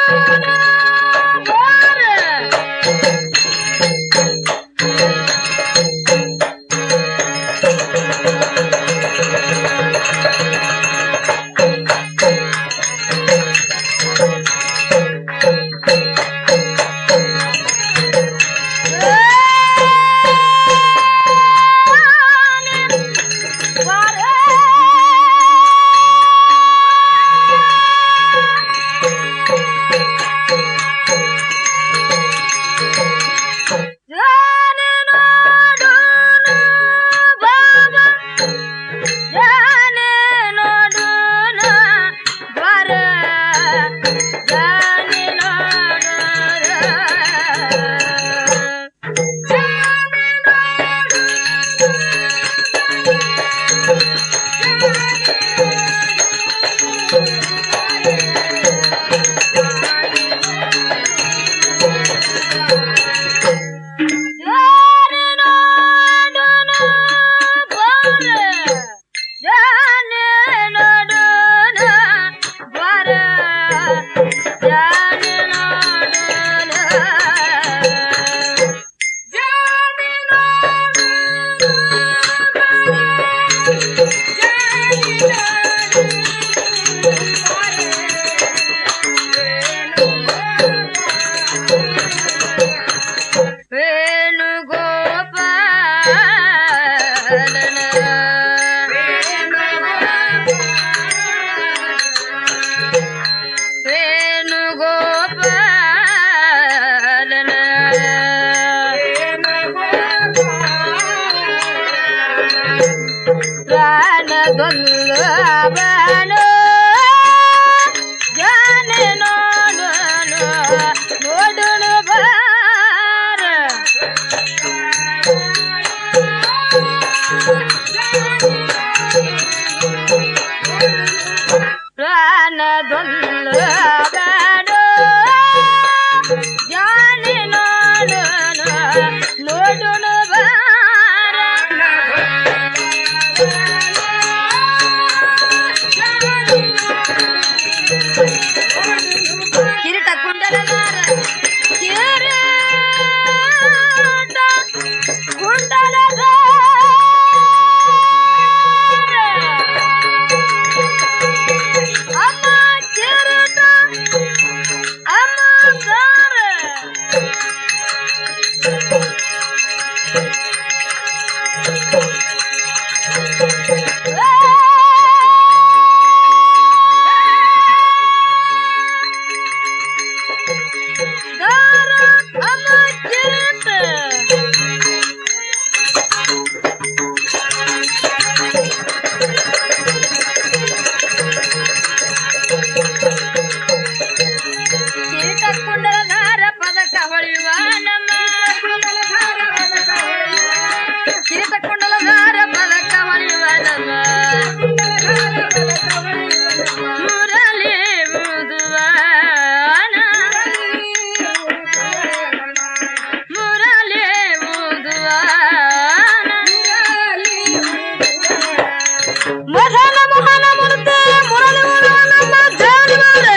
ಗೊಂದಬಾನು ಜಾನೆ ನೋಡೋಣ ನೋಡೋಣ ಬಾರ ಪ್ರಾಣದೊಂದಬಾನು ಜಾನೆ ನೋಡೋಣ ನೋಡೋಣ ಕಿರೀಟ ಕುಂಡಲದಾರ ಕಿರೀಟ ಕುಂಡಲದಾರ ಅಮ್ಮ ಕಿರೀಟ ಅಮ್ಮ ದಾರ ದಾರ ಅಮ್ಮ ಕಿರೀಟ ಕಿರೀಟ ಕುಂಡಲಧಾರ ಪದಕ ಹೊಳೆಯುವ ನಮ್ಮ ಕಿರೀಟ ಕುಂಡಲಧಾರ ಪದಕ ಹೊಳೆಯುವ ನಮ್ಮ ಮುರಳಿ ಊದುವಾನ ಮುರಳಿ ಊದುವಾನ ಮಧನ ಮೋಹನ ಮೂರ್ತಿ ಮುರಳಿ ಊದುವ ನಮ್ಮ ಜಾನುವಾರು.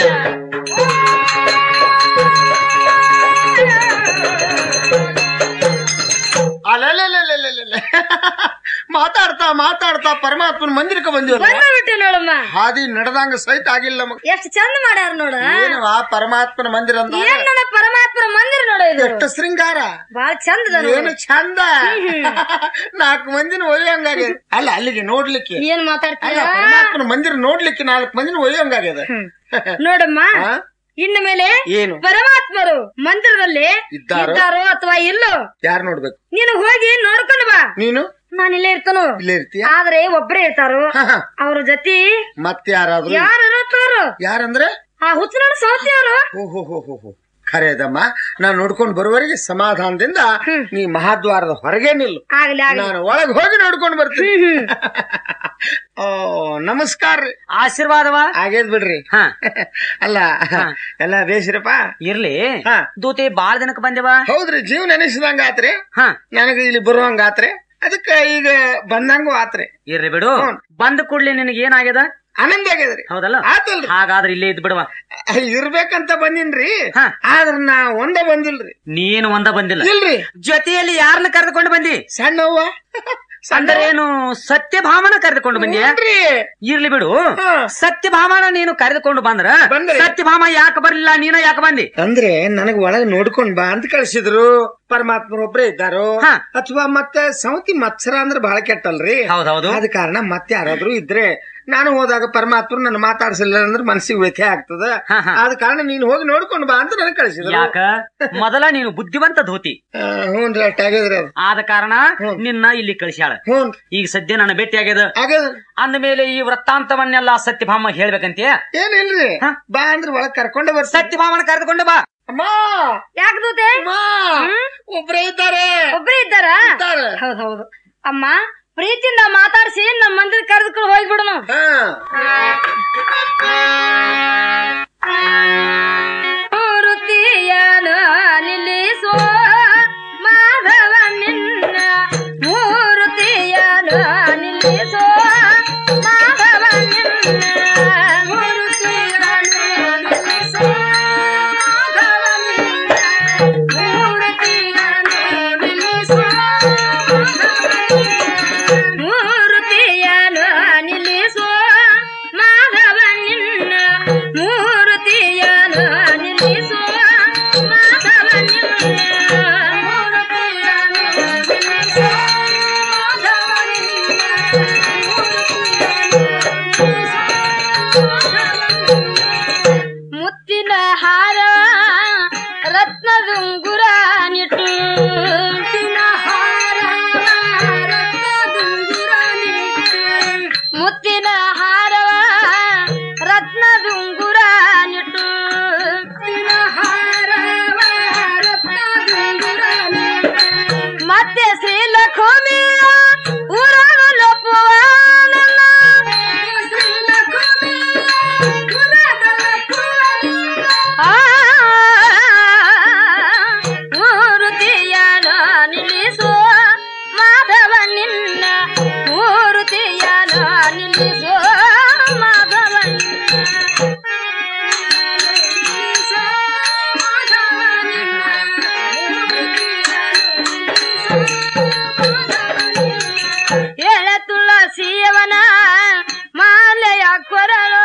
ಅಲ್ಲಲ್ಲಲ್ಲಲ್ಲಲ್ಲಲ್ಲ. ಮಾತಾಡ್ತಾ ಮಾತಾಡ್ತಾ ಪರಮಾತ್ಮನ ಮಂದಿರಕ್ಕೆ ಬಂದಿವ್ರ ಬಂದ್ಬಿಟ್ಟೆ ನೋಡಮ್ಮ ಹಾದಿ ನಡೆದಂಗ ಸಹಿತ ಆಗಿಲ್ಲ ನಮಗ್ ಎಷ್ಟ್ ಚಂದ ಮಾಡ್ಯಾರ ನೋಡ ಏನವ ಪರಮಾತ್ಮನ ಮಂದಿರ ಅಂತ ಏನ್ ನೋಡ ಪರಮಾತ್ಮರ ಮಂದಿರ ನೋಡ ಇದು ಎಷ್ಟು ಶೃಂಗಾರ ಬಾಳ ಚಂದ ಅದ ನೋಡು. ಏನು ಚಂದ ನಾಲ್ಕು ಮಂದಿನ ಒಯ್ಯಂಗಾಗ್ಯದ ಅಲ್ಲ ಅಲ್ಲಿಗೆ ನೋಡ್ಲಿಕ್ಕೆ ಏನ್ ಅಲ್ಲ ಮಾತಾಡ್ತೀಯ ಪರಮಾತ್ಮನ ಮಂದಿರ ನೋಡ್ಲಿಕ್ಕೆ ನಾಲ್ಕು ಮಂದಿನ ಒಯ್ಯಂಗಾಗ್ಯದ ನೋಡಮ್ಮ ಆ? ಇನ್ನು ಮೇಲೆ ಏನು ಪರಮಾತ್ಮರು ಮಂದಿರದಲ್ಲಿ ಇದ್ದಾರೋ? ಇದ್ದಾರೋ ಅಥವಾ ಇಲ್ಲೋ ಯಾರು ನೋಡ್ಬೇಕು ನೀನು ಹೋಗಿ ನೋಡ್ಕೊಂಡು ಬಾ ನೀನು ನಾನು ಇಲ್ಲೇ ಇರ್ತಾನು ಇಲ್ಲೇ ಇರ್ತೀಯ ಆದ್ರೆ ಒಬ್ರೇ ಇರ್ತಾರೋ ಹ, ಹ. ಅವ್ರ ಜೊತೆ ಮತ್ತೆ ಯಾರಾದ್ರೂ ಯಾರು ಇರುತ್ತಾರೋ ಯಾರಂದ್ರೆ ಆ ಹುಚ್ಚನೋಡ ಸೌತಿಯವರು ಓಹೋ ಹೋ ಹೋ ಹೋ ಖರೇದಮ್ಮ ನಾನ್ ನೋಡ್ಕೊಂಡು ಬರುವವರೆಗೆ ಸಮಾಧಾನದಿಂದ ನೀ ಮಹಾದ್ವಾರದ ಹೊರಗೆ ನಿಲ್ಲು ಆಗ್ಲಿ ಆಗ್ಲಿ ನಾನು ಒಳಗ್ ಹೋಗಿ ನೋಡ್ಕೊಂಡು ಬರ್ತೀನಿ ಓ ನಮಸ್ಕಾರ ರೀ ಆಶೀರ್ವಾದವ ಆಗೇದ್ ಬಿಡ್ರಿ ಹಾ ಅಲ್ಲ ಎಲ್ಲ ಬೇಸಿರಪ್ಪ ಇರ್ಲಿ ಹಾ. ದೂತಿ ಬಾಳ ದಿನಕ್ಕೆ ಬಂದೇವ ಹೌದ್ರಿ ಜೀವ ನೆನೆಸಿದಂಗ ಆತ್ರಿ ಹಾ ನನಗ ಇಲ್ಲಿ ಬರುವಂಗ ಆತ್ರಿ ಅದಕ್ಕ ಈಗ ಬಂದಂಗೂ ಆತ್ರಿ ಇರ್ಲಿ ಬಿಡು ಹ್ಮ್. ಬಂದ ಕೂಡ್ಲೆ ನಿನಗೆ ಏನಾಗ್ಯದ ಆನಂದ ಆಗ್ಯದ್ರಿ ಹೌದಲ್ಲ ಆತಲ್ರಿ ಹಾಗಾದ್ರೆ ಇಲ್ಲೇ ಇದ್ ಬಿಡವ ಇರ್ಬೇಕಂತ ಬಂದಿನ್ರಿ ಹಾ. ಆದ್ರ ನಾ ಒಂದ ಬಂದಿಲ್ರಿ ನೀನು ಒಂದ ಬಂದಿಲ್ಲ ಇಲ್ರಿ ಜೊತೆಯಲ್ಲಿ ಯಾರನ್ನ ಕರೆದುಕೊಂಡು ಬಂದಿ ಸಣ್ಣವ್ವ ಅಂದ್ರೆ ಏನು ಸತ್ಯಭಾಮನ ಕರೆದುಕೊಂಡು ಬಂದಿ ಏನ್ರಿ ಇರ್ಲಿ ಬಿಡು ಹಾ. ಸತ್ಯಭಾಮನ ನೀನು ಕರೆದುಕೊಂಡು ಬಂದ್ರ ಬಂದ್ರಿ. ಸತ್ಯಭಾಮ ಯಾಕೆ ಬರ್ಲಿಲ್ಲ ನೀನ ಯಾಕೆ ಬಂದಿ ಅಂದ್ರೆ ನನಗ್ ಒಳಗ್ ನೋಡ್ಕೊಂಡ್ ಬಾ ಅಂತ ಕಳ್ಸಿದ್ರು ಪರಮಾತ್ಮರು ಒಬ್ರೇ ಇದ್ದಾರೋ ಹಾ. ಅಥವಾ ಮತ್ತೆ ಸೌತಿ ಮತ್ಸರ ಅಂದ್ರೆ ಬಹಳ ಕೆಟ್ಟಲ್ರಿ ಹೌದೌದು ಆದ ಕಾರಣ ಮತ್ತೆ ಯಾರಾದ್ರೂ ಇದ್ರೆ ನಾನು ಹೋದಾಗ ಪರಮಾತ್ಮರು ನನ್ನ ಮಾತಾಡ್ಸಿಲ್ಲ ಅಂದ್ರೆ ಮನಸ್ಸಿಗೆ ವ್ಯಥೆ ಆಗ್ತದ ಹಾ, ಹಾ. ಆದ ಕಾರಣ ನೀನ್ ಹೋಗಿ ನೋಡ್ಕೊಂಡು ಬಾ ಅಂತ ನನಗೆ ಕಳ್ಸಿದ್ರು ಯಾಕ ಮೊದಲ ನೀನು ಬುದ್ಧಿವಂತ ಧೋತಿ ಆ, ಹ್ಞೂನ್ರಿ ಅಷ್ಟ್ ಆಗ್ಯದ್ರಿ ಅದು ಆದ ಕಾರಣ ಹ್ಮ್. ನಿನ್ನ ಇಲ್ಲಿ ಕಳಿಸ್ಯಾಳ ಹ್ಞೂನ್ರಿ ಈಗ ಸದ್ಯ ನನ್ನ ಭೇಟಿ ಆಗ್ಯದ ಆಗ್ಯದ್ರಿ ಅಂದ ಮೇಲೆ ಈ ವೃತ್ತಾಂತವನ್ನೆಲ್ಲ ಸತ್ಯಭಾಮ ಹೇಳ್ಬೇಕಂತೀಯ ಏನಿಲ್ರಿ ಹಾ. ಬಾ ಅಂದ್ರೆ ಒಳಗ್ ಕರ್ಕೊಂಡೆ ಬರ್ಸ ಸತ್ಯಭಾಮನ ಕರೆದುಕೊಂಡು ಬಾ ಅಮ್ಮ ಯಾಕೆ ದೂತೆ ಅಮ್ಮ ಒಬ್ರೇ ಇದ್ದಾರೆ ಒಬ್ರೇ ಇದ್ದಾರ ಇದ್ದಾರೆ. ಹೌದ್ ಹೌದು ಅಮ್ಮ ಪ್ರೀತಿಯಿಂದ ಮಾತಾಡ್ಸಿ ನಮ್ ಮಂದಿರ ಕರೆದುಕೊಂಡು ಹೋಗ್ಬಿಡೋಣ ಹಾ ಮೂರುತಿಯನು ನಿಲ್ಲಿಸೋ ಮಾಧವ ನಿನ್ನ ಮೂರುತಿಯನು ನಿಲ್ಲಿಸೋ ಮಾಧವ ನಿನ್ನ ಮೂರುತಿಯನು ನಿಲ್ಲಿಸೋ ಮಾಧವ ನಿನ್ನ ಮೂರುತಿಯನು ನಿಲ್ಲಿಸೋ ಮೂರುತಿಯನು ನಿಲ್ಲಿಸೋ ಮಾಧವ ನಿನ್ನ ಮೂರುತಿಯನು ನಿಲ್ಲಿಸೋ ಮಾಧವ ನಿನ್ನ ಮೂರುತಿಯನು ನಿಲ್ಲಿಸೋ ಮಾಧವ ಮುತ್ತಿನ ಹಾರ ರತ್ನದುಂಗುರ ನಿಟ್ಟು ಮುತ್ತಿನ ಹಾರ ರತ್ನದುಂಗುರ ನಿಟ್ಟು ಮುತ್ತಿನ ಹಾರವ ರತ್ನದುಂಗುರ ನಿಟ್ಟು ಮುತ್ತಿನ ಹಾರವ ರತ್ನದುಂಗುರ ನಿಟ್ಟು ಮತ್ತೆ ಶ್ರೀಲಕ್ಷ್ಮಿ ಊರಲು ಲೊಪ್ಪುವ ನನ್ನ ಶ್ರೀಲಕ್ಷ್ಮಿ ಮೂರುತಿಯನು ನಿಲ್ಲಿಸೋ ಮಾಧವ ನಿನ್ನ ಮೂರುತಿಯನು ನಿಲ್ಲಿಸೋ ಮಾಧವ ಎಳ ತುಳಸಿಯವನ ಮಾಲೆಯ ಕೊರಳು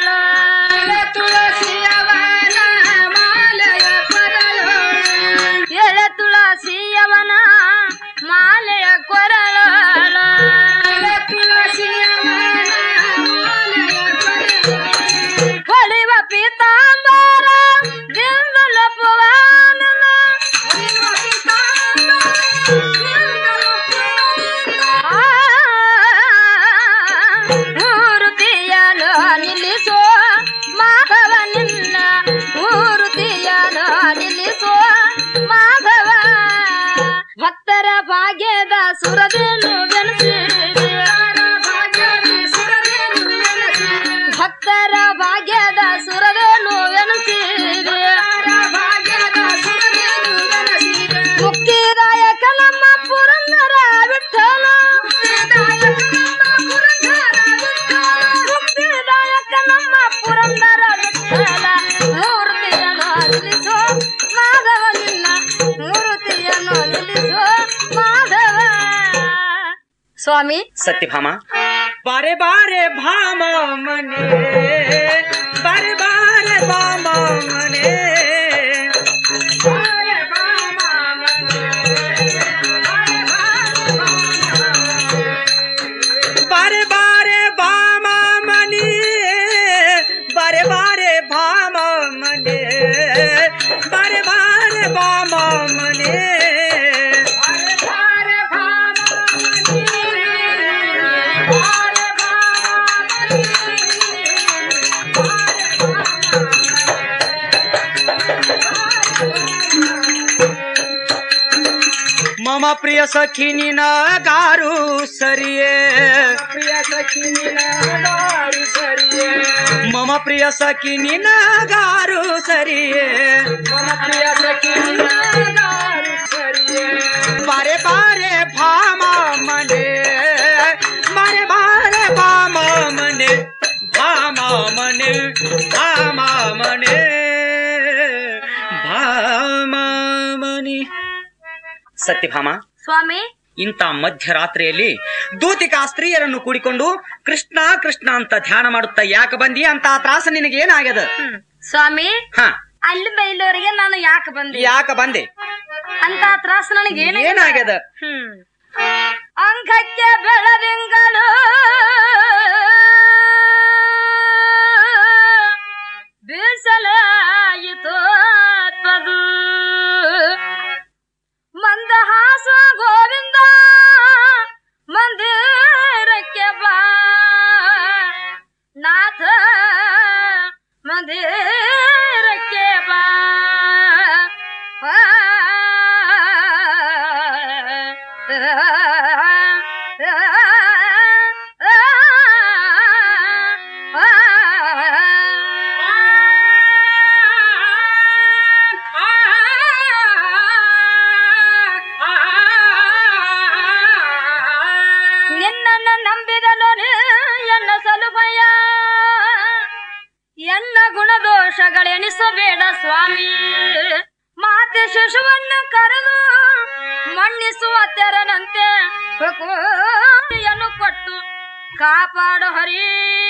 ತುಳಸಿಯವನ ಮಾಲೆಯ ಕೊರಳು ಎಳ ತುಳಸಿಯವನ ಮಾಲೆಯ ಕೊರಳು ತುಳಸಿಯವನ ಮಾಲೆಯ ಕೊರಳು ಹೊಳಿವ ಪೀತಾಂಬರ ದಿಂದಲ ಪುವಾನನ ಹೊಳಿವ ಮೂರುತಿಯನು ನಿಲ್ಲಿಸೋ ಮಾಧವ ನಿನ್ನ ಮೂರುತಿಯನು ನಿಲ್ಲಿಸೋ ಮಾಧವ ಭಕ್ತರ ಭಾಗ್ಯದ ಸುರದೇನು ಬೆನಸಿ ಭಕ್ತರ ಭಾಗ್ಯದ ಸುರವೇನು ಎನಿಸಿದೆ ಮುಕ್ತಿದಾಯಕ ನಮ್ಮ ಪುರಂದರ ವಿಠಲ ಮುಕ್ತಿದಾಯಕ ನಮ್ಮ ಪುರಂದರ ವಿಠಲ ಮೂರ್ತಿಯನ್ನು ನಿಲ್ಲಿಸೋ ಮಾಧವ ನಿನ್ನ ಮೂರ್ತಿಯನ್ನು ನಿಲ್ಲಿಸೋ ಮಾಧವ ಸ್ವಾಮಿ ಸತ್ಯಭಾಮ ಬಾರೆ ಬಾರೆ ಭಾಮ ಮನೆ ಬಾರೆ ಬಾರೆ ಭಾಮ ಮನೆ ಬಾರೆ ಬಾರೆ ಭಾಮ ಮನೆ ಬಾರೆ ಬಾರೆ ಭಾಮ ಮನೆ ಬಾರೆ ಬಾರೆ ಭಾಮ ಮನೆ ಮಮ ಪ್ರಿಯ ಸಖಿ ನಿನಗಾರು ಸರಿಯೇ ಪ್ರಿಯ ಸಖಿ ನಿನಗಾರು ಸರಿಯೇ ಮಮ ಪ್ರಿಯ ಸಖಿ ನಿನಗಾರು ಸರಿಯೇ ಮಮ ಪ್ರಿಯ ಸಖಿ ನಿನಗಾರು ಸರಿಯೇ ಬಾರೆ ಬಾರೆ ಭಾಮ ಮನೆ ಬಾರೆ ಬಾರೆ ಭಾಮ ಮನೆ ರಾಮನಿ ಸತ್ಯಭಾಮ ಸ್ವಾಮಿ ಇಂಥ ಮಧ್ಯರಾತ್ರಿಯಲ್ಲಿ ದೂತಿಕಾ ಸ್ತ್ರೀಯರನ್ನು ಕೂಡಿಕೊಂಡು ಕೃಷ್ಣ ಕೃಷ್ಣ ಅಂತ ಧ್ಯಾನ ಮಾಡುತ್ತಾ ಯಾಕೆ ಬಂದಿ ಅಂತ ತ್ರಾಸ ನಿನಗೆ ಏನಾಗ್ಯದ ಹ್ಮ್. ಸ್ವಾಮಿ ಹ ಅಲ್ಲಿ ಬೈಲೋರಿಗೆ ನಾನು ಯಾಕೆ ಬಂದೆ ಯಾಕ ಬಂದೆ ಅಂತ ತ್ರಾಸ ನನಗೆ ಏನಾಗ್ಯದ ಹ್ಮ್ ಅಂಗಕ್ಕೆ ಬೆಳದಿಂಗಳು ಬೀಸಲಾಯಿತು ತ್ವದು ಮಂದಹಾಸ ಗೋವಿಂದ ಮಂದಿರಕ್ಕೆ ಬಾ ನಾಥ ಮಂದಿರಕ್ಕೆ ಬಾ ನಿನ್ನನ್ನ ನಂಬಿದನು ಎನ್ನ ಸಲುಭಯ ಎನ್ನ ಗುಣದೋಷಗಳೆನಿಸಬೇಡ ಸ್ವಾಮಿ ಮಾತೆ ಶಿಶುವನ್ನ ಕರೆದು ಮಣ್ಣಿಸುವ ತೆರನಂತೆ ಯನ್ನು ಕೊಟ್ಟು ಕಾಪಾಡು ಹರಿ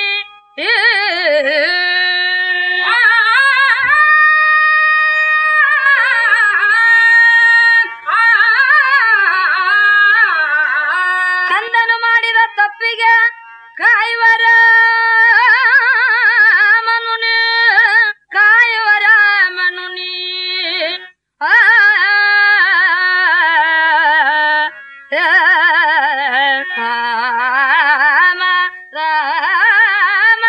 ಕಂದನು ಮಾಡಿದ ತಪ್ಪಿಗೆ ಕಾಯುವರ ಮನುನಿ ಕಾಯುವರ ಮನುನಿ ಆ ರಾಮ ರಾಮ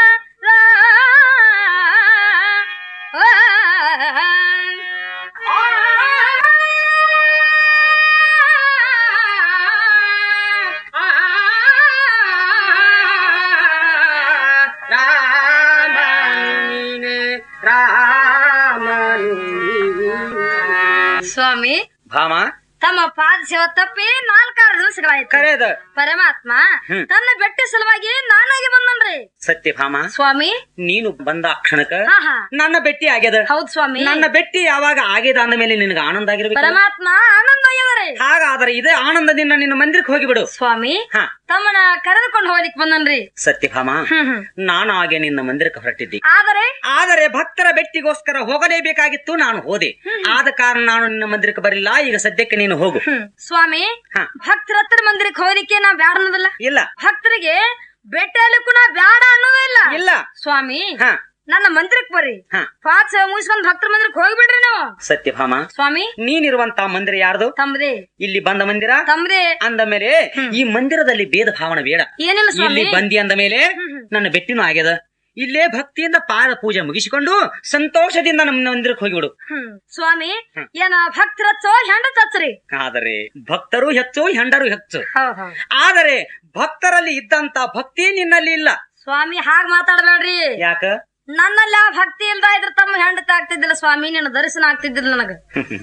ಸ್ವಾಮಿ ಭಾಮ ತಮ್ಮ ಪಾದ ಸೇವ ತಪ್ಪಿ ನಾಲ್ಕಾರು ದಿವಸಗಳಾಯ್ತು ಕರೆಯದ ಪರಮಾತ್ಮ ಹ್ಮ್. ತನ್ನ ಬೆಟ್ಟಿ ಸಲುವಾಗಿ ನಾನಾಗಿ ಬಂದನ್ರಿ ಸತ್ಯಭಾಮ ಸ್ವಾಮಿ ನೀನು ಬಂದ ಕ್ಷಣಕ್ಕ ಹಾ ಹಾ ನನ್ನ ಬೆಟ್ಟಿ ಆಗ್ಯದ ಹೌದ್ ಸ್ವಾಮಿ ನನ್ನ ಬೆಟ್ಟಿ ಯಾವಾಗ ಆಗ್ಯದ ಅಂದ ಮೇಲೆ ನಿನಗೆ ಆನಂದ ಆಗಿರ್ಬೇಕು ಪರಮಾತ್ಮ ಆನಂದ ಆಗ್ಯದರಿ ಹಾಗಾದ್ರೆ ಇದೇ ಆನಂದದಿಂದ ನಿನ್ನ ಮಂದಿರಕ್ಕೆ ಹೋಗಿಬಿಡು ಸ್ವಾಮಿ ಹಾ ತಮ್ಮನ ಕರೆದುಕೊಂಡು ಹೋಗ್ಲಿಕ್ ಬಂದನ್ರಿ ಸತ್ಯಭಾಮ ಹ್ಮ್ ಹ್ಮ್ ನಾನು ಹಾಗೆ ನಿನ್ನ ಮಂದಿರಕ್ಕೆ ಹೊರಟಿದ್ದೆ ಆದರೆ ಆದರೆ ಭಕ್ತರ ಬೆಟ್ಟಿಗೋಸ್ಕರ ಹೋಗಲೇಬೇಕಾಗಿತ್ತು ನಾನು ಹೋದೆ ಆದ ಕಾರಣ ನಾನು ನಿನ್ನ ಮಂದಿರಕ್ಕೆ ಬರಲಿಲ್ಲ ಈಗ ಸದ್ಯಕ್ಕೆ ನೀನು ಹೋಗು ಹ್ಮ್ ಸ್ವಾಮಿ ಹಾ. ಭಕ್ತರ ಹತ್ರ ಮಂದಿರಕ್ಕೆ ಹೋಗ್ಲಿಕ್ಕೆ ನಾ ಬ್ಯಾಡ ಅನ್ನೋದಿಲ್ಲ ಇಲ್ಲ ಭಕ್ತರಿಗೆ ಬೆಟ್ಟಲಿಕ್ಕೂ ನಾ ಬ್ಯಾಡ ಅನ್ನೋದೇ ಇಲ್ಲ ಇಲ್ಲ ಸ್ವಾಮಿ ಹ ನನ್ನ ಮಂದಿರಕ್ಕೆ ಬರ್ರಿ ಹ ಪಾದ ಸೇವೆ ಮುಗಿಸ್ಕೊಂಡ್ ಭಕ್ತರ ಮಂದಿರಕ್ಕೆ ಹೋಗ್ಬಿಡ್ರಿ ನೀವು ಸತ್ಯಭಾಮ ಸ್ವಾಮಿ ನೀನಿರುವಂತ ಮಂದಿರ ಯಾರ್ದು ತಮ್ಮದೇ ಇಲ್ಲಿ ಬಂದ ಮಂದಿರ ತಮ್ಮದೇ ಅಂದ ಮೇಲೆ ಈ ಮಂದಿರದಲ್ಲಿ ಭೇದ ಭಾವನ ಬೇಡ ಏನಿಲ್ಲ ಇಲ್ಲಿ ಸ್ವಾಮಿ ಬಂದಿ ಅಂದ ಮೇಲೆ ನನ್ನ ಬೆಟ್ಟಿನೂ ಆಗ್ಯದ ಇಲ್ಲೇ ಭಕ್ತಿಯಿಂದ ಪಾದ ಪೂಜೆ ಮುಗಿಸಿಕೊಂಡು ಸಂತೋಷದಿಂದ ನಮ್ಮ ಮಂದಿರಕ್ಕೆ ಹೋಗಿಬಿಡು ಹ್ಮ್ ಸ್ವಾಮಿ ಏನ ಭಕ್ತರ ಹಚ್ಚೋ ಹೆಂಡ ಹಚ್ಚ್ರಿ ಆದರೆ ಭಕ್ತರು ಹೆಚ್ಚು ಹೆಂಡರು ಹೆಚ್ಚು ಹೌದ್ ಹೌದ್ ಆದರೆ ಭಕ್ತರಲ್ಲಿ ಇದ್ದಂತ ಭಕ್ತಿ ನಿನ್ನಲ್ಲಿ ಇಲ್ಲ ಸ್ವಾಮಿ ಹಾಗ್ ಮಾತಾಡ್ಬೇಡ್ರಿ ಯಾಕ ನನ್ನಲ್ಲಿ ಆ ಭಕ್ತಿ ಇಲ್ದ ಇದ್ರ ತಮ್ಮ ಹೆಂಡತಿ ಆಗ್ತಿದ್ದಿಲ್ಲ ಸ್ವಾಮಿ ನಿನ್ನ ದರ್ಶನ ಆಗ್ತಿದ್ದಿಲ್ಲ ನನಗ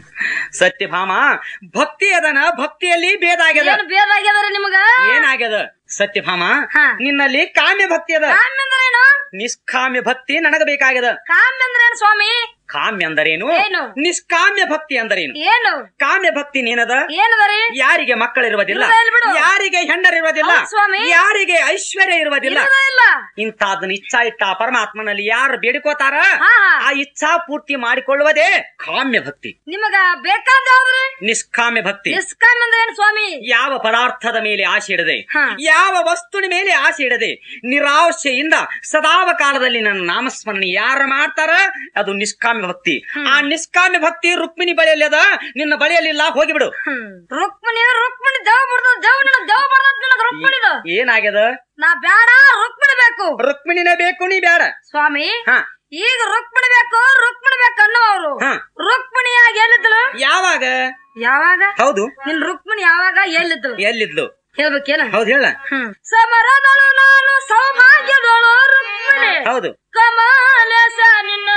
ಸತ್ಯಭಾಮ ಭಕ್ತಿ ಅದನ ಭಕ್ತಿಯಲ್ಲಿ ಭೇದ ಆಗ್ಯದ ಏನ್ ಭೇದ ಆಗ್ಯದ್ರಿ ನಿಮಗ ಏನಾಗ್ಯದ ಸತ್ಯಭಾಮ ಹಾ. ನಿನ್ನಲ್ಲಿ ಕಾಮ್ಯ ಭಕ್ತಿ ಅದ ಕಾಮ್ಯ ಅಂದ್ರೇನು ನಿಷ್ಕಾಮ್ಯ ಭಕ್ತಿ ನನಗ ಬೇಕಾಗ್ಯದ ಕಾಮ್ಯ ಅಂದ್ರೇನು ಸ್ವಾಮಿ ಕಾಮ್ಯ ಅಂದರೇನು ಏನು? ನಿಷ್ಕಾಮ್ಯ ಭಕ್ತಿ ಅಂದರೇನು ಏನು ಕಾಮ್ಯ ಭಕ್ತಿ ನೀನದ ಏನದರಿ ಯಾರಿಗೆ ಮಕ್ಕಳಿರುವುದಿಲ್ಲ ಇಲ್ಲ, ಇಲ್ಲ ಬಿಡು. ಯಾರಿಗೆ ಹೆಂಡರಿರುವುದಿಲ್ಲ ಹೌದ್ ಸ್ವಾಮಿ. ಯಾರಿಗೆ ಐಶ್ವರ್ಯ ಇರುವುದಿಲ್ಲ ಇಲ್ಲದ ಇಲ್ಲ ಇಂತಾದನ್ನ ಇಚ್ಛಾ ಇಟ್ಟ ಪರಮಾತ್ಮನಲ್ಲಿ ಯಾರು ಬೇಡಿಕೋತಾರ ಹಾ ಹಾ ಆ ಇಚ್ಛಾ ಪೂರ್ತಿ ಮಾಡಿಕೊಳ್ಳುವುದೇ ಕಾಮ್ಯ ಭಕ್ತಿ ನಿಮಗ ಬೇಕಾದ ಯಾವ್ದ್ರಿ ನಿಷ್ಕಾಮ್ಯ ಭಕ್ತಿ ನಿಷ್ಕಾಮ್ಯ ಅಂದ್ರೆ ಏನು ಸ್ವಾಮಿ ಯಾವ ಪದಾರ್ಥದ ಮೇಲೆ ಆಸೆ ಇಡದೆ ಹಾ. ಯಾವ ವಸ್ತುವಿನ ಮೇಲೆ ಆಸೆ ಇಡದೆ ನಿರಾಶೆಯಿಂದ ಸದಾವ ಕಾಲದಲ್ಲಿ ನನ್ನ ನಾಮಸ್ಮರಣೆ ಯಾರು ಮಾಡ್ತಾರ ಅದು ನಿಷ್ಕಾಮ್ಯ ಭಕ್ತಿ ಆ ನಿಷ್ಕಾಮ್ಯ ಭಕ್ತಿ ರುಕ್ಮಿಣಿ ಬಳಿಯಲ್ಲಿ ಅದ ನಿನ್ನ ಬಳಿಯಲ್ಲಿಲ್ಲ ಹೋಗಿಬಿಡು ಹ್ಮ್ ರುಕ್ಮಿಣಿ ರುಕ್ಮಿಣಿ ದೇವ್ ಬಿಡ್ದ ದೇವ್ ನಿನ್ನ ದೇವ್ ಬರ್ತದ ನಿನಗ ರುಕ್ಮಿಣಿದು ಏನಾಗ್ಯದ ನಾ ಬ್ಯಾಡ ರುಕ್ಮಿಣಿ ಬೇಕು ರುಕ್ಮಿಣಿನೇ ಬೇಕು ನೀ ಬೇಡ ಸ್ವಾಮಿ ಹ ಈಗ ರುಕ್ಮಿಣಿ ಬೇಕು ರುಕ್ಮಿಣಿ ಬೇಕು ಅನ್ನೋರು ಹ ರುಕ್ಮಿಣಿಯಾಗಿ ಎಲ್ಲಿದ್ಳು ಯಾವಾಗ ಯಾವಾಗ ಹೌದು ನಿನ್ ರುಕ್ಮಿಣಿ ಯಾವಾಗ ಎಲ್ಲಿದ್ಳು ಎಲ್ಲಿದ್ಲು ಹೇಳ್ಬೇಕೇನ ಹೌದು ಹೇಳ ಹ್ಮ್ ಸಮರದಳು ನಾನು ಸೌಭಾಗ್ಯದಳು ರುಕ್ಮಿಣಿ ಹೌದು ಕಮಾಲೇಶ ನಿನ್ನ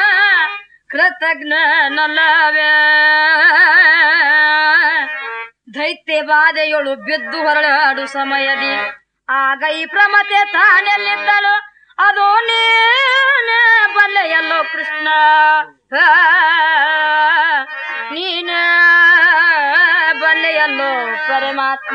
ಕೃತಜ್ಞ ನಲ್ಲವೇ ದೈತ್ಯ ಬಾಧೆಯೊಳು ಬಿದ್ದು ಹೊರಳಾಡು ಸಮಯದಿ ಆಗ ಈ ಪ್ರಮತೆ ತಾನೆಲ್ಲಿದ್ದಳು ಅದು ನೀನೇ ಬಲ್ಲೆಯಲ್ಲೋ ಕೃಷ್ಣ ಆ ಪರಮಾತ್ಮ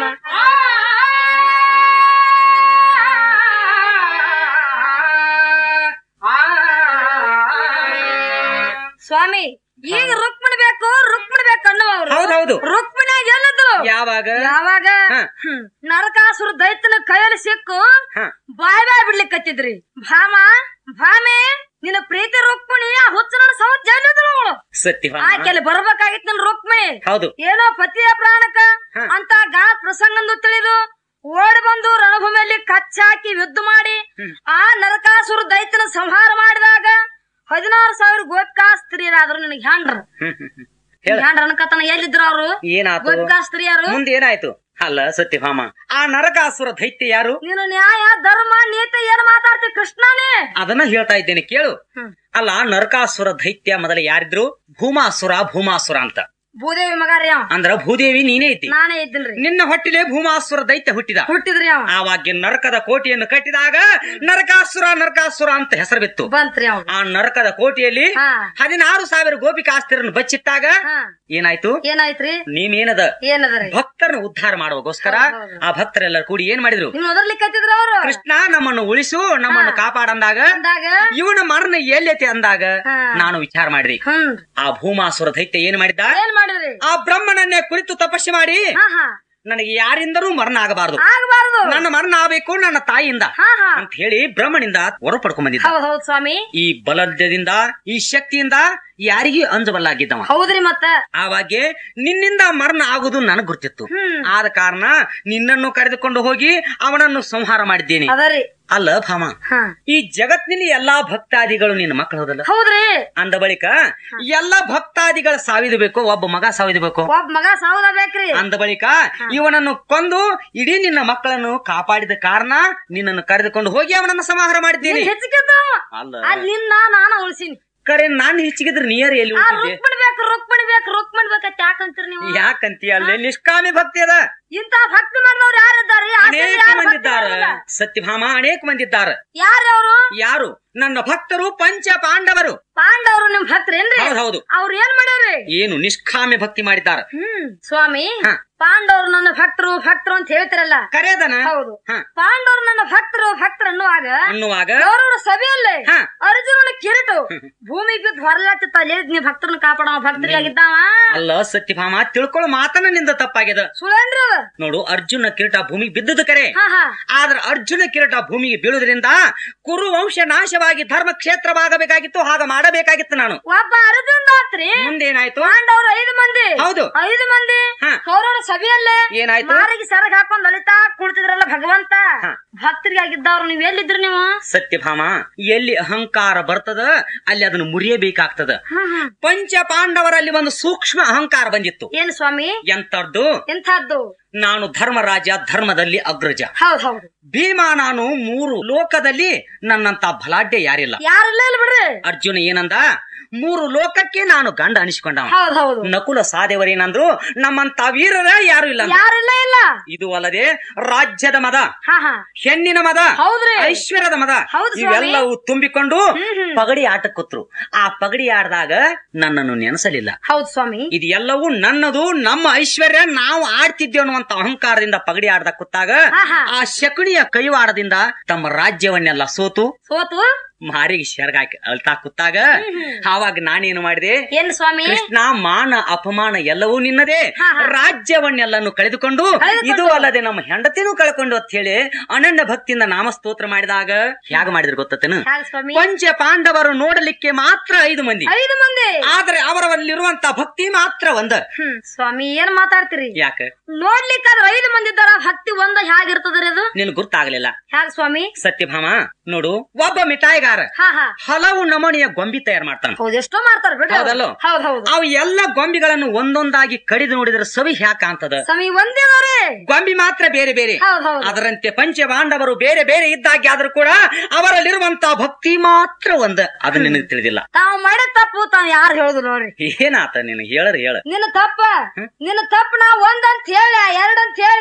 ಸ್ವಾಮಿ ಈಗ ರುಕ್ಮಿಣಿ ಬೇಕು ರುಕ್ಮಿಣಿ ಬೇಕು ಅನ್ನುವ ಅವ್ರು ಹೌದೌದು ರುಕ್ಮಿಣಿಯಾಗ ಎಲ್ಲಿದ್ರು ಯಾವಾಗ ಯಾವಾಗ ಹ. ಹ್ಮ್. ನರಕಾಸುರ ದೈತನ ಕೈಯಲ್ಲಿ ಸಿಕ್ಕು ಹ. ಬಾಯ್ ಬಾಯ್ ಬಿಡ್ಲಿಕ್ಕತ್ತಿದ್ರಿ ಭಾಮ ಭಾಮೆ ನಿನ್ನ ಪ್ರೀತಿ ರುಕ್ಮಿಣಿ ಆ ಹುಚ್ಚನ ಸವತ್ ಜೈಲಿದ್ರು ಅವಳು ಸತ್ಯಭಾಮ ಆಕೆಲ್ಲಿ ಬರ್ಬೇಕಾಗಿತ್ತು ನಿನ್ ರುಕ್ಮಿಣಿ ಹೌದು ಏನೋ ಪತಿಯ ಪ್ರಾಣಕ ಹ. ಅಂತ ಗಾ ಪ್ರಸಂಗಂದು ತಿಳಿದು ಓಡಿ ಬಂದು ರಣಭೂಮಿಯಲ್ಲಿ ಕಚ್ಚಾಕಿ ಯುದ್ಧ ಮಾಡಿ ಹ್ಮ್. ಆ ನರಕಾಸುರ ದೈತನ ಸಂಹಾರ ಮಾಡಿದಾಗ ಹದಿನಾರು ಸಾವಿರ ಗೋಪಿಕಾಸ್ತ್ರೀಯರಾದ್ರು ನಿನಗೆ ಹ್ಯಾಂಡ್ರ ಹ್ಮ್, ಹ್ಮ್, ಹ್ಮ್. ಹೇಳ ಹ್ಯಾಂಡ್ರ ಅನ್ಕತನ ಎಲ್ಲಿದ್ರು ಅವ್ರು ಏನಾತು ಗೋಪಿಕಾಸ್ತ್ರೀಯರು ಮುಂದೆ ಏನಾಯ್ತು ಅಲ್ಲ ಸತ್ಯಭಾಮ ಆ ನರಕಾಸುರ ದೈತ್ಯ ಯಾರು ನೀನು ನ್ಯಾಯ ಧರ್ಮ ನೀತಿ ಏನ್ ಮಾತಾಡ್ತಿ ಕೃಷ್ಣನೇ ಅದನ್ನ ಹೇಳ್ತಾ ಇದ್ದೇನೆ ಕೇಳು ಹ್ಮ್. ಅಲ್ಲ ನರಕಾಸುರ ದೈತ್ಯ ಮೊದಲ ಯಾರಿದ್ರು ಭೂಮಾಸುರ ಭೂಮಾಸುರ ಅಂತ ಭೂದೇವಿ ಮಗ ರೀ ಅವ ಅಂದ್ರ ಭೂದೇವಿ ನೀನೇ ಇದ್ದಿ ನಾನೇ ಇದ್ದೀನ್ರಿ ನಿನ್ನ ಹೊಟ್ಟಿಲೆ ಭೂಮಾಸುರ ದೈತ್ಯ ಹುಟ್ಟಿದ ಹುಟ್ಟಿದ್ರಿ ಅವ ಆವಾಗ ನರಕದ ಕೋಟೆಯನ್ನು ಕಟ್ಟಿದಾಗ ನರಕಾಸುರ ನರಕಾಸುರ ಅಂತ ಹೆಸರು ಬಿತ್ತು ಬಂತ್ರಿ ಅವ ಆ ನರಕದ ಕೋಟೆಯಲ್ಲಿ ಹಾ ಹದಿನಾರು ಸಾವಿರ ಗೋಪಿಕಾಸ್ತಿರನ್ನು ಬಚ್ಚಿಟ್ಟಾಗ ಹಾ ಏನಾಯ್ತು ಏನಾಯ್ತ್ರಿ ನೀನೇನದ ಏನದರಿ ಭಕ್ತರನ್ನು ಉದ್ಧಾರ ಮಾಡುವಗೋಸ್ಕರ ಹೌದು, ಹೌದು. ಆ ಭಕ್ತರೆಲ್ಲರೂ ಕೂಡಿ ಏನ್ ಮಾಡಿದ್ರು ನೀವು ಓದರ್ಲಿಕ್ಕತ್ತಿದ್ರ ಅವ್ರು ಕೃಷ್ಣ ನಮ್ಮನ್ನು ಉಳಿಸು ನಮ್ಮನ್ನು ಕಾಪಾಡಂದಾಗ ಅಂದಾಗ ಇವನ ಮರಣ ಎಲ್ಲೈತಿ ಅಂದಾಗ ಹಾ. ನಾನು ವಿಚಾರ ಮಾಡಿದೆ ಹ್ಮ್ ಆ ಭೂಮಾಸುರ ದೈತ್ಯ ಏನ್ ಮಾಡಿದ್ದ ಏನ್ ಮಾಡಿದ್ರಿ ಆ ಬ್ರಹ್ಮನನ್ನೇ ಕುರಿತು ತಪಸ್ಸು ಮಾಡಿ ಹಾ ಹಾ ನನಗೆ ಯಾರಿಂದಲೂ ಮರಣ ಆಗಬಾರದು ಆಗ್ಬಾರ್ದು ನನ್ನ ಮರಣ ಆಗಬೇಕು ನನ್ನ ತಾಯಿಯಿಂದ ಹಾ ಹಾ ಅಂತ ಹೇಳಿ ಬ್ರಹ್ಮನಿಂದ ಹೊರ ಪಡ್ಕೊಂಡ್ ಬಂದಿದ್ದ ಹೌದ್ ಹೌದ್ ಸ್ವಾಮಿ ಈ ಬಲದಿಂದ ಈ ಶಕ್ತಿಯಿಂದ ಯಾರಿಗೂ ಅಂಜಬಲ್ಲಾಗಿದ್ದವ ಹೌದ್ರಿ ಮತ್ತ ಆವಾಗೆ ನಿನ್ನಿಂದ ಮರಣ ಆಗುದು ನನಗ್ ಗೊತ್ತಿತ್ತು ಹ್ಮ್ ಆದ ಕಾರಣ ನಿನ್ನನ್ನು ಕರೆದುಕೊಂಡು ಹೋಗಿ ಅವನನ್ನು ಸಂಹಾರ ಮಾಡಿದ್ದೇನೆ ಅದರಿ ಅಲ್ಲ ಭಾಮ ಹಾ ಈ ಜಗತ್ತಿನಲ್ಲಿ ಎಲ್ಲಾ ಭಕ್ತಾದಿಗಳು ನಿನ್ನ ಮಕ್ಕಳು ಹೌದಲ್ಲ ಹೌದ್ರಿ ಅಂದ ಬಳಿಕ ಎಲ್ಲಾ ಭಕ್ತಾದಿಗಳ ಸಾವಿದಬೇಕು ಒಬ್ಬ ಮಗ ಸಾವಿದಬೇಕು ಒಬ್ಬ ಮಗ ಸಾವುದ ಬೇಕ್ರಿ ಅಂದ ಬಳಿಕ ಇವನನ್ನು ಕೊಂದು ಇಡೀ ನಿನ್ನ ಮಕ್ಕಳನ್ನು ಕಾಪಾಡಿದ ಕಾರಣ ನಿನ್ನನ್ನು ಕರೆದುಕೊಂಡು ಹೋಗಿ ಅವನನ್ನು ಸಂಹಾರ ಮಾಡಿದ್ದೀನಿ ಹೆಚ್ಚಿಗೆದ್ದ ಅಲ್ಲ ಅದ್ ನಿನ್ನ ನಾನ ಉಳ್ಸಿನಿ ಕರೆ ನಾನು ಹೆಚ್ಚಿಗಿದ್ರೆ ನೀಯರ್ ಎಲ್ಲಿ ಆ ಉಳಿತಿದ್ದೆ ರುಕ್ಮಿಣಿ ಬೇಕು ರುಕ್ಮಿಣಿ ಬೇಕು ರುಕ್ಮಿಣಿ ಬೇಕಂತ ಯಾಕಂತೀರಿ ನೀವು ಯಾಕಂತೀಯ ಅಲ್ಲೇ ನಿಷ್ಕಾಮಿ ಭಕ್ತಿ ಅದ ಇಂತ ಭಕ್ತಿ ಮಾಡಿದವ್ರು ಯಾರಿದ್ದಾರೆ ಅನೇಕ ಮಂದಿ ಇದ್ದಾರ ಸತ್ಯಭಾಮ ಅನೇಕ ಮಂದಿ ಇದ್ದಾರ ಯಾರು ಅವರು ಯಾರು ನನ್ನ ಭಕ್ತರು ಪಂಚ ಪಾಂಡವರು ಪಾಂಡವರು ನಿಮ್ ಭಕ್ತರೇನ್ರಿ ಹೌದು ಹೌದು ಅವ್ರು ಏನ್ ಮಾಡ್ಯಾರ್ರಿ ಏನು ನಿಷ್ಕಾಮ್ಯ ಭಕ್ತಿ ಮಾಡಿದ್ದಾರೆ ಹ್ಮ್ ಸ್ವಾಮಿ ಹ. ಪಾಂಡವರು ನನ್ನ ಭಕ್ತರು ಭಕ್ತರು ಅಂತ ಹೇಳ್ತಿರಲ್ಲ ಕರೆಯದನ ಹೌದು ಹ. ಪಾಂಡವರು ನನ್ನ ಭಕ್ತರು ಭಕ್ತರು ಅನ್ನುವಾಗ ಅನ್ನುವಾಗ ಗೌರವರ ಸಭೆಯಲ್ಲೇ ಹ. ಅರ್ಜುನನ ಕಿರೀಟು ಭೂಮಿ ಬಿದ್ದು ಹೊರಲಾತಿತ್ತ ಅಲ್ಲಿ ನೀ ಭಕ್ತರನ್ನ ಕಾಪಾಡವ ಭಕ್ತರಿಗಾಗಿದ್ದಾವ ಅಲ್ಲ ಸತ್ಯಭಾಮ ತಿಳ್ಕೊಳ್ಳೋ ಮಾತನ್ನ ನಿಂದ ತಪ್ಪಾಗ್ಯದ ಸುಳೇನ್ರಿ ಅದ ನೋಡು ಅರ್ಜುನ ಕಿರೀಟ ಭೂಮಿಗೆ ಬಿದ್ದದ ಕರೆ ಹಾ ಹಾ ಆದ್ರ ಅರ್ಜುನ ಕಿರೀಟ ಭೂಮಿಗೆ ಬೀಳುವುದರಿಂದ ಕುರು ವಂಶ ನಾಶವಾಗಿ ಧರ್ಮ ಕ್ಷೇತ್ರವಾಗಬೇಕಾಗಿತ್ತು ಹಾಗ ಮಾಡಬೇಕಾಗಿತ್ತು ನಾನು ಒಬ್ಬ ಅರ್ಜುನ್ ಆತ್ರಿ ಮುಂದೇನಾಯ್ತು ಪಾಂಡವರು ಐದು ಮಂದಿ ಹೌದು ಐದು ಮಂದಿ ಹ. ಕೌರವರ ಸಭೆಯಲ್ಲೇ ಏನಾಯ್ತು ಮಾರಿಗೆ ಸರಗ್ ಹಾಕೊಂಡ್ ಅಳಿತಾ ಕುಳಿತಿದ್ರಲ್ಲ ಭಗವಂತ ಹ. ಭಕ್ತರಿಗಾಗಿದ್ದವ್ರು ನೀವ್ ಎಲ್ಲಿದ್ರಿ ನೀವು ಸತ್ಯಭಾಮ ಎಲ್ಲಿ ಅಹಂಕಾರ ಬರ್ತದ ಅಲ್ಲಿ ಅದನ್ನು ಮುರಿಯಬೇಕಾಗ್ತದ ಹ್ಮ್ ಹ್ಮ್ ಪಂಚ ಪಾಂಡವರಲ್ಲಿ ಒಂದು ಸೂಕ್ಷ್ಮ ಅಹಂಕಾರ ಬಂದಿತ್ತು ಏನ್ ಸ್ವಾಮಿ ಎಂತದ್ದು ಎಂಥದ್ದು ನಾನು ಧರ್ಮರಾಜ ಧರ್ಮದಲ್ಲಿ ಅಗ್ರಜ ಹೌದ್ ಹೌದು ಭೀಮ ನಾನು ಮೂರು ಲೋಕದಲ್ಲಿ ನನ್ನಂತ ಬಲಾಢ್ಯ ಯಾರಿಲ್ಲ ಯಾರಿಲ್ಲ ಇಲ್ಲ ಬಿಡ್ರಿ ಅರ್ಜುನ ಏನಂದ ಮೂರು ಲೋಕಕ್ಕೆ ನಾನು ಗಂಡ ಅನಿಸ್ಕೊಂಡವ ಹೌದ್ ಹೌದು ನಕುಲ ಸಾದೇವರೇನಂದ್ರು ನಮ್ಮಂತ ವೀರರ ಯಾರು ಇಲ್ಲ ಅಂದ್ರು. ಯಾರಿಲ್ಲ ಇಲ್ಲ ಇದು ಅಲ್ಲದೆ ರಾಜ್ಯದ ಮದ ಹಾ ಹಾ ಹೆಣ್ಣಿನ ಮದ ಹೌದ್ರಿ ಐಶ್ವರ್ಯದ ಮದ ಹೌದು ಸ್ವಾಮಿ. ಇವೆಲ್ಲವೂ ತುಂಬಿಕೊಂಡು ಹ್ಮ್ ಹ್ಮ್. ಪಗಡಿ ಆಟಕ್ಕೆ ಕೂತ್ರು ಆ ಪಗಡಿ ಆಡ್ದಾಗ ನನ್ನನ್ನು ನೆನೆಸಲಿಲ್ಲ ಹೌದ್ ಸ್ವಾಮಿ ಇದು ಎಲ್ಲವೂ ನನ್ನದು ನಮ್ಮ ಐಶ್ವರ್ಯ ನಾವು ಆಡ್ತಿದ್ದೇವೆ ಅನ್ನುವಂತ ಅಹಂಕಾರದಿಂದ ಪಗಡಿ ಆಡ್ದ ಕೂತಾಗ ಹಾ, ಹಾ. ಆ ಶಕುನಿಯ ಕೈವಾಡದಿಂದ ತಮ್ಮ ರಾಜ್ಯವನ್ನೆಲ್ಲ ಸೋತು ಸೋತು ಮಾರಿಗೆ ಶರ್ಗಾಕಿ ಅಳ್ತಾ ಕೂತಾಗ ಆವಾಗ ನಾನೇನು ಮಾಡಿದೆ ಏನ್ ಸ್ವಾಮಿ ಕೃಷ್ಣ ಮಾನ ಅಪಮಾನ ಎಲ್ಲವೂ ನಿನ್ನದೇ ಹಾ, ಹಾ. ರಾಜ್ಯವನ್ನೆಲ್ಲನ್ನು ಕಳೆದುಕೊಂಡು ಕಳೆದುಕೊಂಡು. ಇದು ಅಲ್ಲದೆ ನಮ್ಮ ಹೆಂಡತಿನೂ ಕಳ್ಕೊಂಡು ಅಂತ ಹೇಳಿ ಅನನ್ಯ ಭಕ್ತಿಯಿಂದ ನಾಮಸ್ತೋತ್ರ ಮಾಡಿದಾಗ ಹೇಗೆ ಮಾಡಿದ್ರು ಗೊತ್ತೇನು ಹ್ಯಾಗ ಸ್ವಾಮಿ ಪಂಚ ಪಾಂಡವರು ನೋಡಲಿಕ್ಕೆ ಮಾತ್ರ ಐದು ಮಂದಿ ಐದು ಮಂದಿ ಆದ್ರೆ ಅವರಲ್ಲಿರುವಂತ ಭಕ್ತಿ ಮಾತ್ರ ಒಂದ ಹ್ಮ್ ಸ್ವಾಮಿ ಏನ್ ಮಾತಾಡ್ತೀರಿ ಯಾಕ ನೋಡ್ಲಿಕ್ಕಾದ್ರ ಐದು ಮಂದಿ ಇದ್ದಾರ ಭಕ್ತಿ ಒಂದ ಹ್ಯಾಗಿರ್ತದ್ರಿ ಅದು ನಿನ್ ಗುರ್ತಾಗ್ಲಿಲ್ಲ ಹ್ಯಾಗ ಸ್ವಾಮಿ ಸತ್ಯಭಾಮ ನೋಡು ಒಬ್ಬ ಮಿಠಾಯಿಗಾರ ಹಾ ಹಾ ಹಲವು ನಮೂನೆಯ ಗೊಂಬಿ ತಯಾರು ಮಾಡ್ತಾನ ಹೌದ್ ಎಷ್ಟೋ ಮಾಡ್ತಾರ ಬಿಡ್ರಿ ಅವ್ರು. ಹೌದಲ್ಲೋ? ಹೌದ್ ಹೌದು ಅವು ಎಲ್ಲ ಗೊಂಬಿಗಳನ್ನು ಒಂದೊಂದಾಗಿ ಕಡಿದು ನೋಡಿದ್ರೆ ಸವಿ ಹ್ಯಾಕ ಅಂತದ ಸ್ವಾಮಿ ಒಂದೇ ಅದಾವ್ರಿ ಗೊಂಬಿ ಮಾತ್ರ ಬೇರೆ ಬೇರೆ ಹೌದ್ ಹೌದು ಅದರಂತೆ ಪಂಚಪಾಂಡವರು ಬೇರೆ ಬೇರೆ ಇದ್ದಾಗೆ ಆದ್ರೂ ಕೂಡ ಅವರಲ್ಲಿರುವಂತ ಭಕ್ತಿ ಮಾತ್ರ ಒಂದ ಅದು ನಿನಗೆ ತಿಳಿದಿಲ್ಲ ತಾವ್ ಮಾಡಿದ ತಪ್ಪು ತಾವ್ ಯಾರು ಹೇಳುದು ನೋಡ್ರಿ ಏನಾತ ನೀನು ಹೇಳರ ಹೇಳ ನಿನ್ನ ತಪ್ಪ ನಿನ್ನ ತಪ್ಪ ನಾ ಒಂದಂತ ಹೇಳ ಎರಡಂತ ಹೇಳ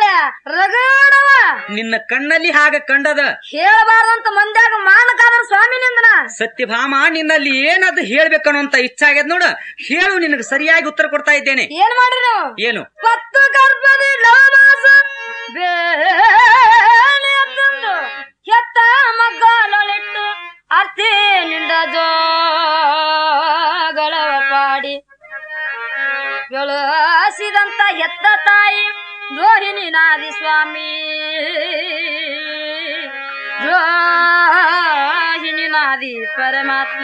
ರಗಡವ ನಿನ್ನ ಕಣ್ಣಲ್ಲಿ ಹಾಗ ಕಂಡದ ಹೇಳಬಾರ್ದಂತ ಮಂದ್ಯಾಗ ಮಾನಕಾದ್ರ ಸ್ವಾಮಿ ನಿಂದನ ಸತ್ಯಭಾಮ ನಿನ್ನಲ್ಲಿ ಏನದು ಹೇಳ್ಬೇಕನ್ನುವಂತ ಇಚ್ಛೆ ಆಗ್ಯದ ನೋಡ ಹೇಳು ನಿನಗೆ ಸರಿಯಾಗಿ ಉತ್ತರ ಕೊಡ್ತಾ ಇದ್ದೇನೆ ಏನ್ ಮಾಡ್ರಿ ನೀವು ಏನು ಪತ್ತು ಗರ್ಭದಿ ನವಮಾಸ ಬೇಳೆ ತಂದು ಎತ್ತ ಮಗ್ಗಾಲೊಳಿಟ್ಟು ಅರ್ಥೇನಿಂದ ಜೋಗಳವ ಪಾಡಿ ಬೆಳಸಿದಂತ ಎತ್ತ ತಾಯಿ ದ್ರೋಹಿಣಿ ನಾದಿ ಸ್ವಾಮಿ ದ್ರೋಹಿಣಿ ನಾದಿ ಪರಮಾತ್ಮ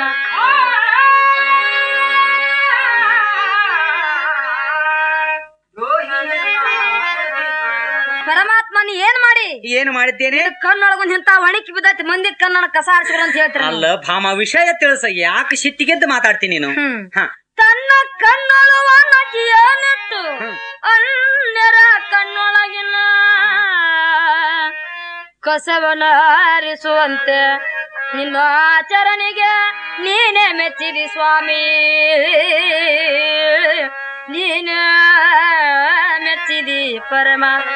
ಪರಮಾತ್ಮ ನೀ ಏನ್ ಮಾಡಿ ಏನು ಮಾಡಿದ್ದೇನೆ ಕಣ್ಣೊಳಗೊಂದ್ ಇಂತ ಒಣಕಿ ಬಿದ್ದೈತಿ ಮಂದಿ ಕಣ್ಣನ ಕಸ ಆಡ್ಸಿದ್ರು ಅಂತ ಹೇಳ್ತೀರ ಅಲ್ಲ ಭಾಮ ವಿಷಯ ತಿಳಿಸ ಯಾಕೆ ಸಿಟ್ಟಿಗೆದ್ದು ಮಾತಾಡ್ತೀನಿ ನೀನು ಹ್ಮ್ ಹ ತನ್ನ ಕಣ್ಣೊಳು ಒಣಕಿಯನಿಟ್ಟು ಅನ್ಯರ ಕಣ್ಣೊಳಗಿನ ಕಸವನ ಹರಿಸುವಂತೆ ನಿನ್ನ ಆಚರಣೆಗೆ ನೀನೇ ಮೆಚ್ಚಿದಿ ಸ್ವಾಮಿ ನೀನೇ ಮೆಚ್ಚಿದಿ ಪರಮಾತ್ಮ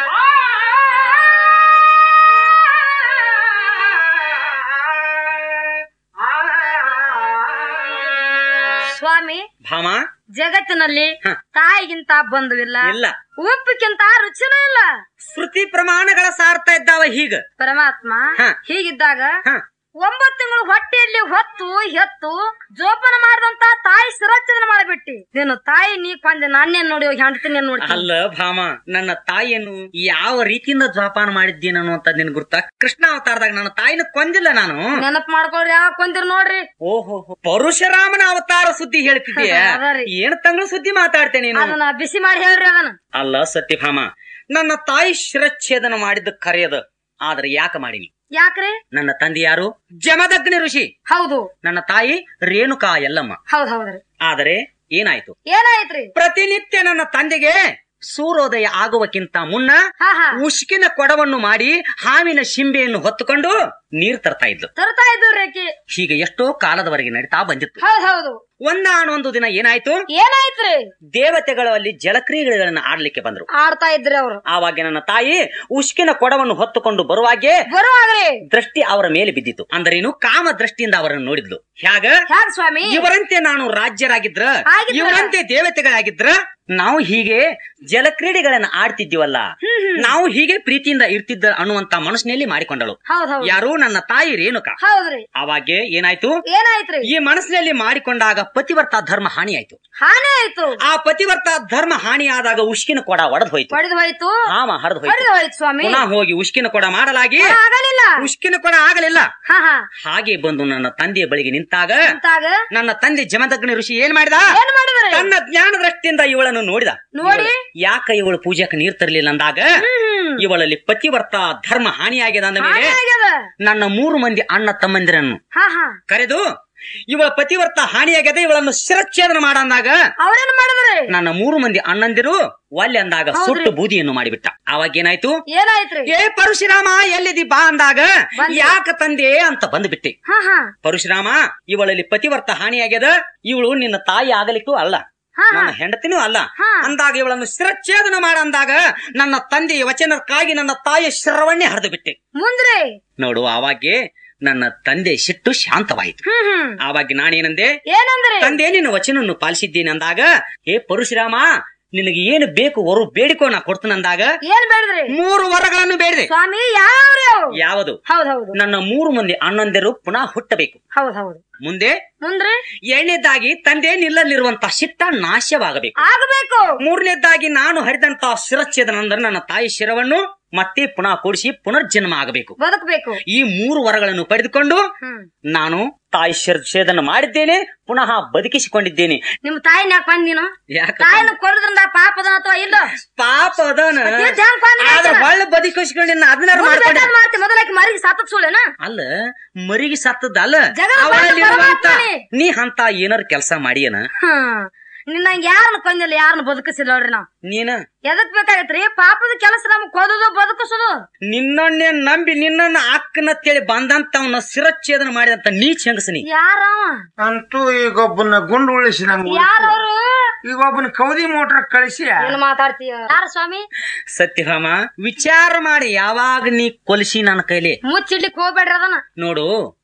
ಸ್ವಾಮಿ ಭಾಮ ಜಗತ್ತಿನಲ್ಲಿ ಹ. ತಾಯಿಗಿಂತ ಬಂಧುವಿಲ್ಲ ಇಲ್ಲ ಉಪ್ಪಿಗಿಂತ ರುಚಿನೂ ಇಲ್ಲ ಶ್ರುತಿ ಪ್ರಮಾಣಗಳ ಸಾರ್ತಾ ಇದ್ದಾವ ಹೀಗ ಪರಮಾತ್ಮ ಹ. ಹೀಗಿದ್ದಾಗ ಹ ಒಂಬತ್ತು ತಿಂಗಳು ಹೊಟ್ಟೆಯಲ್ಲಿ ಹೊತ್ತು ಹೆತ್ತು ಜೋಪಾನ ಮಾಡಿದಂತ ತಾಯಿ ಶಿರಚ್ಛೇದನ ಮಾಡಿಬಿಟ್ಟಿ ನೀನು ತಾಯಿ ನೀ ಕೊಂದೆ ನಾನೇನ್ ನೋಡಿ ಹೆಂಡತಿನ ನೋಡಿ ಅಲ್ಲ ಭಾಮ ನನ್ನ ತಾಯಿಯನ್ನು ಯಾವ ರೀತಿಯಿಂದ ಜೋಪಾನ ಮಾಡಿದ್ದೀನಿ ಅನ್ನುವಂತ ನಿನ್ ಗುರ್ತ ಕೃಷ್ಣ ಅವತಾರದಾಗ ನನ್ನ ತಾಯಿನ ಕೊಂದಿಲ್ಲ ನಾನು ನೆನಪ್ ಮಾಡ್ಕೊಳ್ರಿ ಯಾವಾಗ ಕೊಂದಿರ್ ನೋಡ್ರಿ ಓಹೋ ಪರಶುರಾಮನ ಅವತಾರ ಸುದ್ದಿ ಹೇಳ್ತಿದ್ದೀಯ ಅದರಿ. ಏನ್ ತಂಗಳು ಸುದ್ದಿ ಮಾತಾಡ್ತೇನೆ ನೀನು ಅದನ್ನ ಬಿಸಿ ಮಾಡಿ ಹೇಳ್ರಿ ಅದನ್ನ ಅಲ್ಲ ಸತ್ಯಭಾಮ ನನ್ನ ತಾಯಿ ಶಿರಚ್ಛೇದನ ಮಾಡಿದ ಕರೆಯದ ಆದ್ರೆ ಯಾಕೆ ಮಾಡೀನಿ ಯಾಕ್ರಿ ನನ್ನ ತಂದೆ ಯಾರು ಜಮದಗ್ನಿ ಋಷಿ ಹೌದು ನನ್ನ ತಾಯಿ ರೇಣುಕಾ ಯಲ್ಲಮ್ಮ ಹೌದ್ ಹೌದ್ರಿ ಆದರೆ ಏನಾಯ್ತು ಏನಾಯ್ತ್ರಿ ಪ್ರತಿನಿತ್ಯ ನನ್ನ ತಂದೆಗೆ ಸೂರ್ಯೋದಯ ಆಗುವಕ್ಕಿಂತ ಮುನ್ನ ಹಾ ಹಾ ಉಷ್ಕಿನ ಕೊಡವನ್ನು ಮಾಡಿ ಹಾವಿನ ಶಿಂಬೆಯನ್ನು ಹೊತ್ತುಕೊಂಡು ನೀರ್ ತರ್ತಾ ಇದ್ಲು ತರ್ತಾ ಇದ್ರಿ ಆಕಿ ಹೀಗೆ ಎಷ್ಟೋ ಕಾಲದವರೆಗೆ ನಡೀತಾ ಬಂದಿತ್ತು ಹೌದ್ ಹೌದು ಒಂದಾನೊಂದು ದಿನ ಏನಾಯ್ತು ಏನಾಯ್ತ್ರಿ ದೇವತೆಗಳು ಅಲ್ಲಿ ಜಲಕ್ರೀಡೆಗಳನ್ನ ಆಡ್ಲಿಕ್ಕೆ ಬಂದ್ರು ಆಡ್ತಾ ಇದ್ರಿ ಅವ್ರು ಆವಾಗ ನನ್ನ ತಾಯಿ ಉಷ್ಕಿನ ಕೊಡವನ್ನು ಹೊತ್ತುಕೊಂಡು ಬರುವಾಗೆ ಬರುವಾಗ್ರಿ ದೃಷ್ಟಿ ಅವರ ಮೇಲೆ ಬಿದ್ದಿತ್ತು ಅಂದ್ರೇನು ಕಾಮ ದೃಷ್ಟಿಯಿಂದ ಅವರನ್ನು ನೋಡಿದ್ಲು ಹ್ಯಾಗ ಹ್ಯಾಗ ಸ್ವಾಮಿ ಇವರಂತೆ ನಾನು ರಾಜ್ಯರಾಗಿದ್ರ ಆಗಿದ್ರ? ಇವರಂತೆ ದೇವತೆಗಳಾಗಿದ್ರ ನಾವು ಹೀಗೆ ಜಲಕ್ರೀಡೆಗಳನ್ನ ಆಡ್ತಿದ್ದೀವಲ್ಲ ನಾವು ಹೀಗೆ ಪ್ರೀತಿಯಿಂದ ಇರ್ತಿದ್ದ ಅನ್ನುವಂತ ಮನಸ್ಸಿನಲ್ಲಿ ಮಾಡಿಕೊಂಡಳು ಹೌದ್ ಹೌದ್ ಯಾರು ನನ್ನ ತಾಯಿ ರೇಣುಕ ಹೌದ್ರಿ ಅವಾಗೆ ಏನಾಯ್ತು ಏನಾಯ್ತ್ರಿ ಈ ಮನಸ್ಸಿನಲ್ಲಿ ಮಾಡಿಕೊಂಡಾಗ ಪತಿವರ್ತ ಧರ್ಮ ಹಾನಿಯಾಯ್ತು ಹಾನಿ ಆಯ್ತು ಆ ಪತಿವರ್ತ ಧರ್ಮ ಹಾನಿಯಾದಾಗ ಉಷ್ಕಿನ ಕೊಡ ಒಡೆದು ಹೋಯ್ತು ಹೊಡೆದು ಹೋಯ್ತು ಹಾಮ ಹರಿದು ಹೋಯ್ತು ಹೊಡೆದು ಹೋಯ್ತು ಸ್ವಾಮಿ ಪುನಃ ಹೋಗಿ ಉಷ್ಕಿನ ಕೊಡ ಮಾಡಲಾಗಿ ಆಗಲಿಲ್ಲ ಉಷ್ಕಿನ ಕೊಡ ಆಗಲಿಲ್ಲ ಹಾ ಹಾ ಹಾಗೆ ಬಂದು ನನ್ನ ತಂದೆಯ ಬಳಿಗೆ ನಿಂತಾಗ ಅಂತಾಗ ನನ್ನ ತಂದೆ ಜಮದಗ್ನಿ ಋಷಿ ಏನ್ ಮಾಡಿದ ಏನ್ ಮಾಡಿದ್ರಿ ತನ್ನ ಜ್ಞಾನ ದೃಷ್ಟಿಯಿಂದ ಇವಳನ್ನು ನೋಡಿದ ನೋಡಿ ಯಾಕ ಇವಳು ಪೂಜೆಗೆ ನೀರ್ ತರಲಿಲ್ಲ ಅಂದಾಗ ಹ್ಮ್ ಇವಳಲ್ಲಿ ಪತಿವರ್ತ ಧರ್ಮ ಹಾನಿಯಾಗಿದೆ ಅಂದ ಮೇಲೆ ಹಾನಿ ಆಗ್ಯದ ನನ್ನ ಮೂರು ಮಂದಿ ಅಣ್ಣ ತಮ್ಮಂದಿರನ್ನು ಹಾ ಹಾ ಕರೆದು ಇವಳ ಪತಿವರ್ತ ಹಾನಿಯಾಗಿದೆ ಇವಳನ್ನು ಶಿರಚ್ಛೇದನ ಮಾಡಂದಾಗ ಅವ್ರೇನ್ ಮಾಡಿದ್ರಿ ನನ್ನ ಮೂರು ಮಂದಿ ಅಣ್ಣಂದಿರು ಒಲ್ಲೆ ಅಂದಾಗ ಹೌದ್ರಿ. ಸುಟ್ಟು ಬೂದಿಯನ್ನು ಮಾಡಿಬಿಟ್ಟ ಅವಾಗ ಏನಾಯ್ತು ಏನಾಯ್ತ್ರಿ ಏ ಪರಶುರಾಮ ಎಲ್ಲಿದಿ ಬಾ ಅಂದಾಗ ಬಂದೆ. ಯಾಕ ತಂದೆ ಅಂತ ಬಂದ್ಬಿಟ್ಟೆ ಹಾ ಹಾ ಪರಶುರಾಮ ಇವಳಲ್ಲಿ ಪತಿವರ್ತ ಹಾನಿಯಾಗ್ಯದ ಇವಳು ನಿನ್ನ ತಾಯಿ ಆಗಲಿಕ್ಕೂ ಅಲ್ಲ ಹಾ ಹಾ ನನ್ನ ಹೆಂಡತಿನೂ ಅಲ್ಲ ಹಾ. ಅಂದಾಗ ಇವಳನ್ನು ಶಿರಚ್ಛೇದನ ಮಾಡಂದಾಗ ನನ್ನ ತಂದೆಯ ವಚನಕ್ಕಾಗಿ ನನ್ನ ತಾಯಿಯ ಶಿರವನ್ನೇ ಹರಿದು ಬಿಟ್ಟೆ ಮುಂದ್ರಿ ನೋಡು ಆವಾಗೆ ನನ್ನ ತಂದೆ ಸಿಟ್ಟು ಶಾಂತವಾಯಿತು ಹ್ಮ್ ಹ್ಮ್ ಆವಾಗ ನಾನೇನಂದೆ ಏನಂದ್ರಿ ತಂದೆ ನಿನ್ನ ವಚನವನ್ನು ಪಾಲಿಸಿದ್ದೀನಿ ಅಂದಾಗ ಏ ಪರಶುರಾಮ ನಿನಗೆ ಏನು ಬೇಕು ವರು ಬೇಡಿಕೋ ನಾ ಕೊಡ್ತೀನಿ ಅಂದಾಗ ಏನ್ ಬೇಡಿದ್ರಿ ಮೂರು ವರಗಳನ್ನು ಬೇಡಿದೆ ಸ್ವಾಮಿ ಯಾವ್ರಿ ಅವು ಯಾವುದು ಹೌದ್ ಹೌದು ನನ್ನ ಮೂರು ಮಂದಿ ಅಣ್ಣಂದಿರು ಪುನಃ ಹುಟ್ಟಬೇಕು ಹೌದ್ ಹೌದು ಮುಂದೆ ಮುಂದ್ರಿ ಎರಡನೇದಾಗಿ ತಂದೆ ನಿಲ್ಲಲ್ಲಿರುವಂತ ಶಿಟ್ಟ ನಾಶವಾಗಬೇಕು ಆಗಬೇಕು ಮೂರನೇದಾಗಿ ನಾನು ಹರಿದಂತ ಶಿರಚ್ಛೇದನ ಅಂದ್ರೆ ನನ್ನ ತಾಯಿ ಶಿರವನ್ನು ಮತ್ತೆ ಪುನಃ ಕೂಡಿಸಿ ಪುನರ್ಜನ್ಮ ಆಗಬೇಕು ಬದುಕಬೇಕು ಈ ಮೂರು ವರಗಳನ್ನು ಪಡೆದುಕೊಂಡು ಹ್ಮ್ ನಾನು ತಾಯಿ ಶಿರಚ್ಛೇದನ ಮಾಡಿದ್ದೇನೆ ಪುನಃ ಬದುಕಿಸಿಕೊಂಡಿದ್ದೇನೆ ನಿಮ್ ತಾಯಿನ ಯಾಕೆ ಬಂದ್ ನೀನು ಯಾಕ ತಾಯಿನ ಕೊಡದ್ರಿಂದ ಪಾಪದ ಅಥವಾ ಇಲ್ಲ ಪಾಪ ಅದನ ಅದೇನ್ ಹೆಂಗ್ ಬಂದ್ ಆದ್ರೆ ಹೊಳ್ಳ ಬದುಕಿಸ್ಕೊಂಡು ಅದನ್ನಾರು ಮಾಡ್ಕೊಂಡೆ ಮಾಡ್ತಿ ಮೊದಲಾಕಿ ಮರಿಗೆ ಸತ್ತತ್ ಸುಳ್ಳೇನ ಅಲ್ಲ ಮರಿಗೆ ಸತ್ತದ ಅಲ್ಲ ಜಗದ ಅವಳಲ್ಲಿರುವಂತ ಪರಮಾತ್ಮನೇ. ನೀ ಅಂತ ಏನಾರ ಕೆಲಸ ಮಾಡಿಯನ ಹ್ಮ್ ನಿನ್ನ ಯಾರನ್ನ ಕೊಂದಿಲ್ಲ ಯಾರನ್ನ ಬದುಕಿಸಿಲ್ಲ ನೋಡ್ರಿ ನಾವ್ ನೀನ ಎದಕ್ ಬೇಕಾಗೈತ್ರಿ ಪಾಪದ ಕೆಲಸ ನಮ್ಗ್ ಕೊದದು ಬದುಕಿಸೋದು ನಿನ್ನನ್ನೇ ನಂಬಿ ನಿನ್ನನ್ನ ಅಕ್ಕನತ್ತೇಳಿ ಬಂದಂತವನ್ನ ಶಿರಚ್ಛೇದನ ಮಾಡಿದಂತ ನೀಚ್ ಹೆಂಗಸನಿ ಯಾರವ ಅಂತೂ ಈಗ ಒಬ್ಬನ ಗುಂಡು ಉಳಿಸಿ ನಂಗೆ ಯಾರವ್ರು ಈಗ ಒಬ್ಬನ ಕೌದಿ ಮೋಟ್ರ್ ಕಳಿಸಿ ಏನ್ ಮಾತಾಡ್ತೀಯ ಯಾರ ಸ್ವಾಮಿ ಸತ್ಯಭಾಮ ವಿಚಾರ ಮಾಡಿ ಯಾವಾಗ ನೀ ಕೊಲಿಸಿ ನನ್ನ ಕೈಲಿ ಮುಚ್ಚಿಡ್ಲಿಕ್ ಹೋಗ್ಬೇಡ್ರಿ ಅದನ್ನ ನೋಡು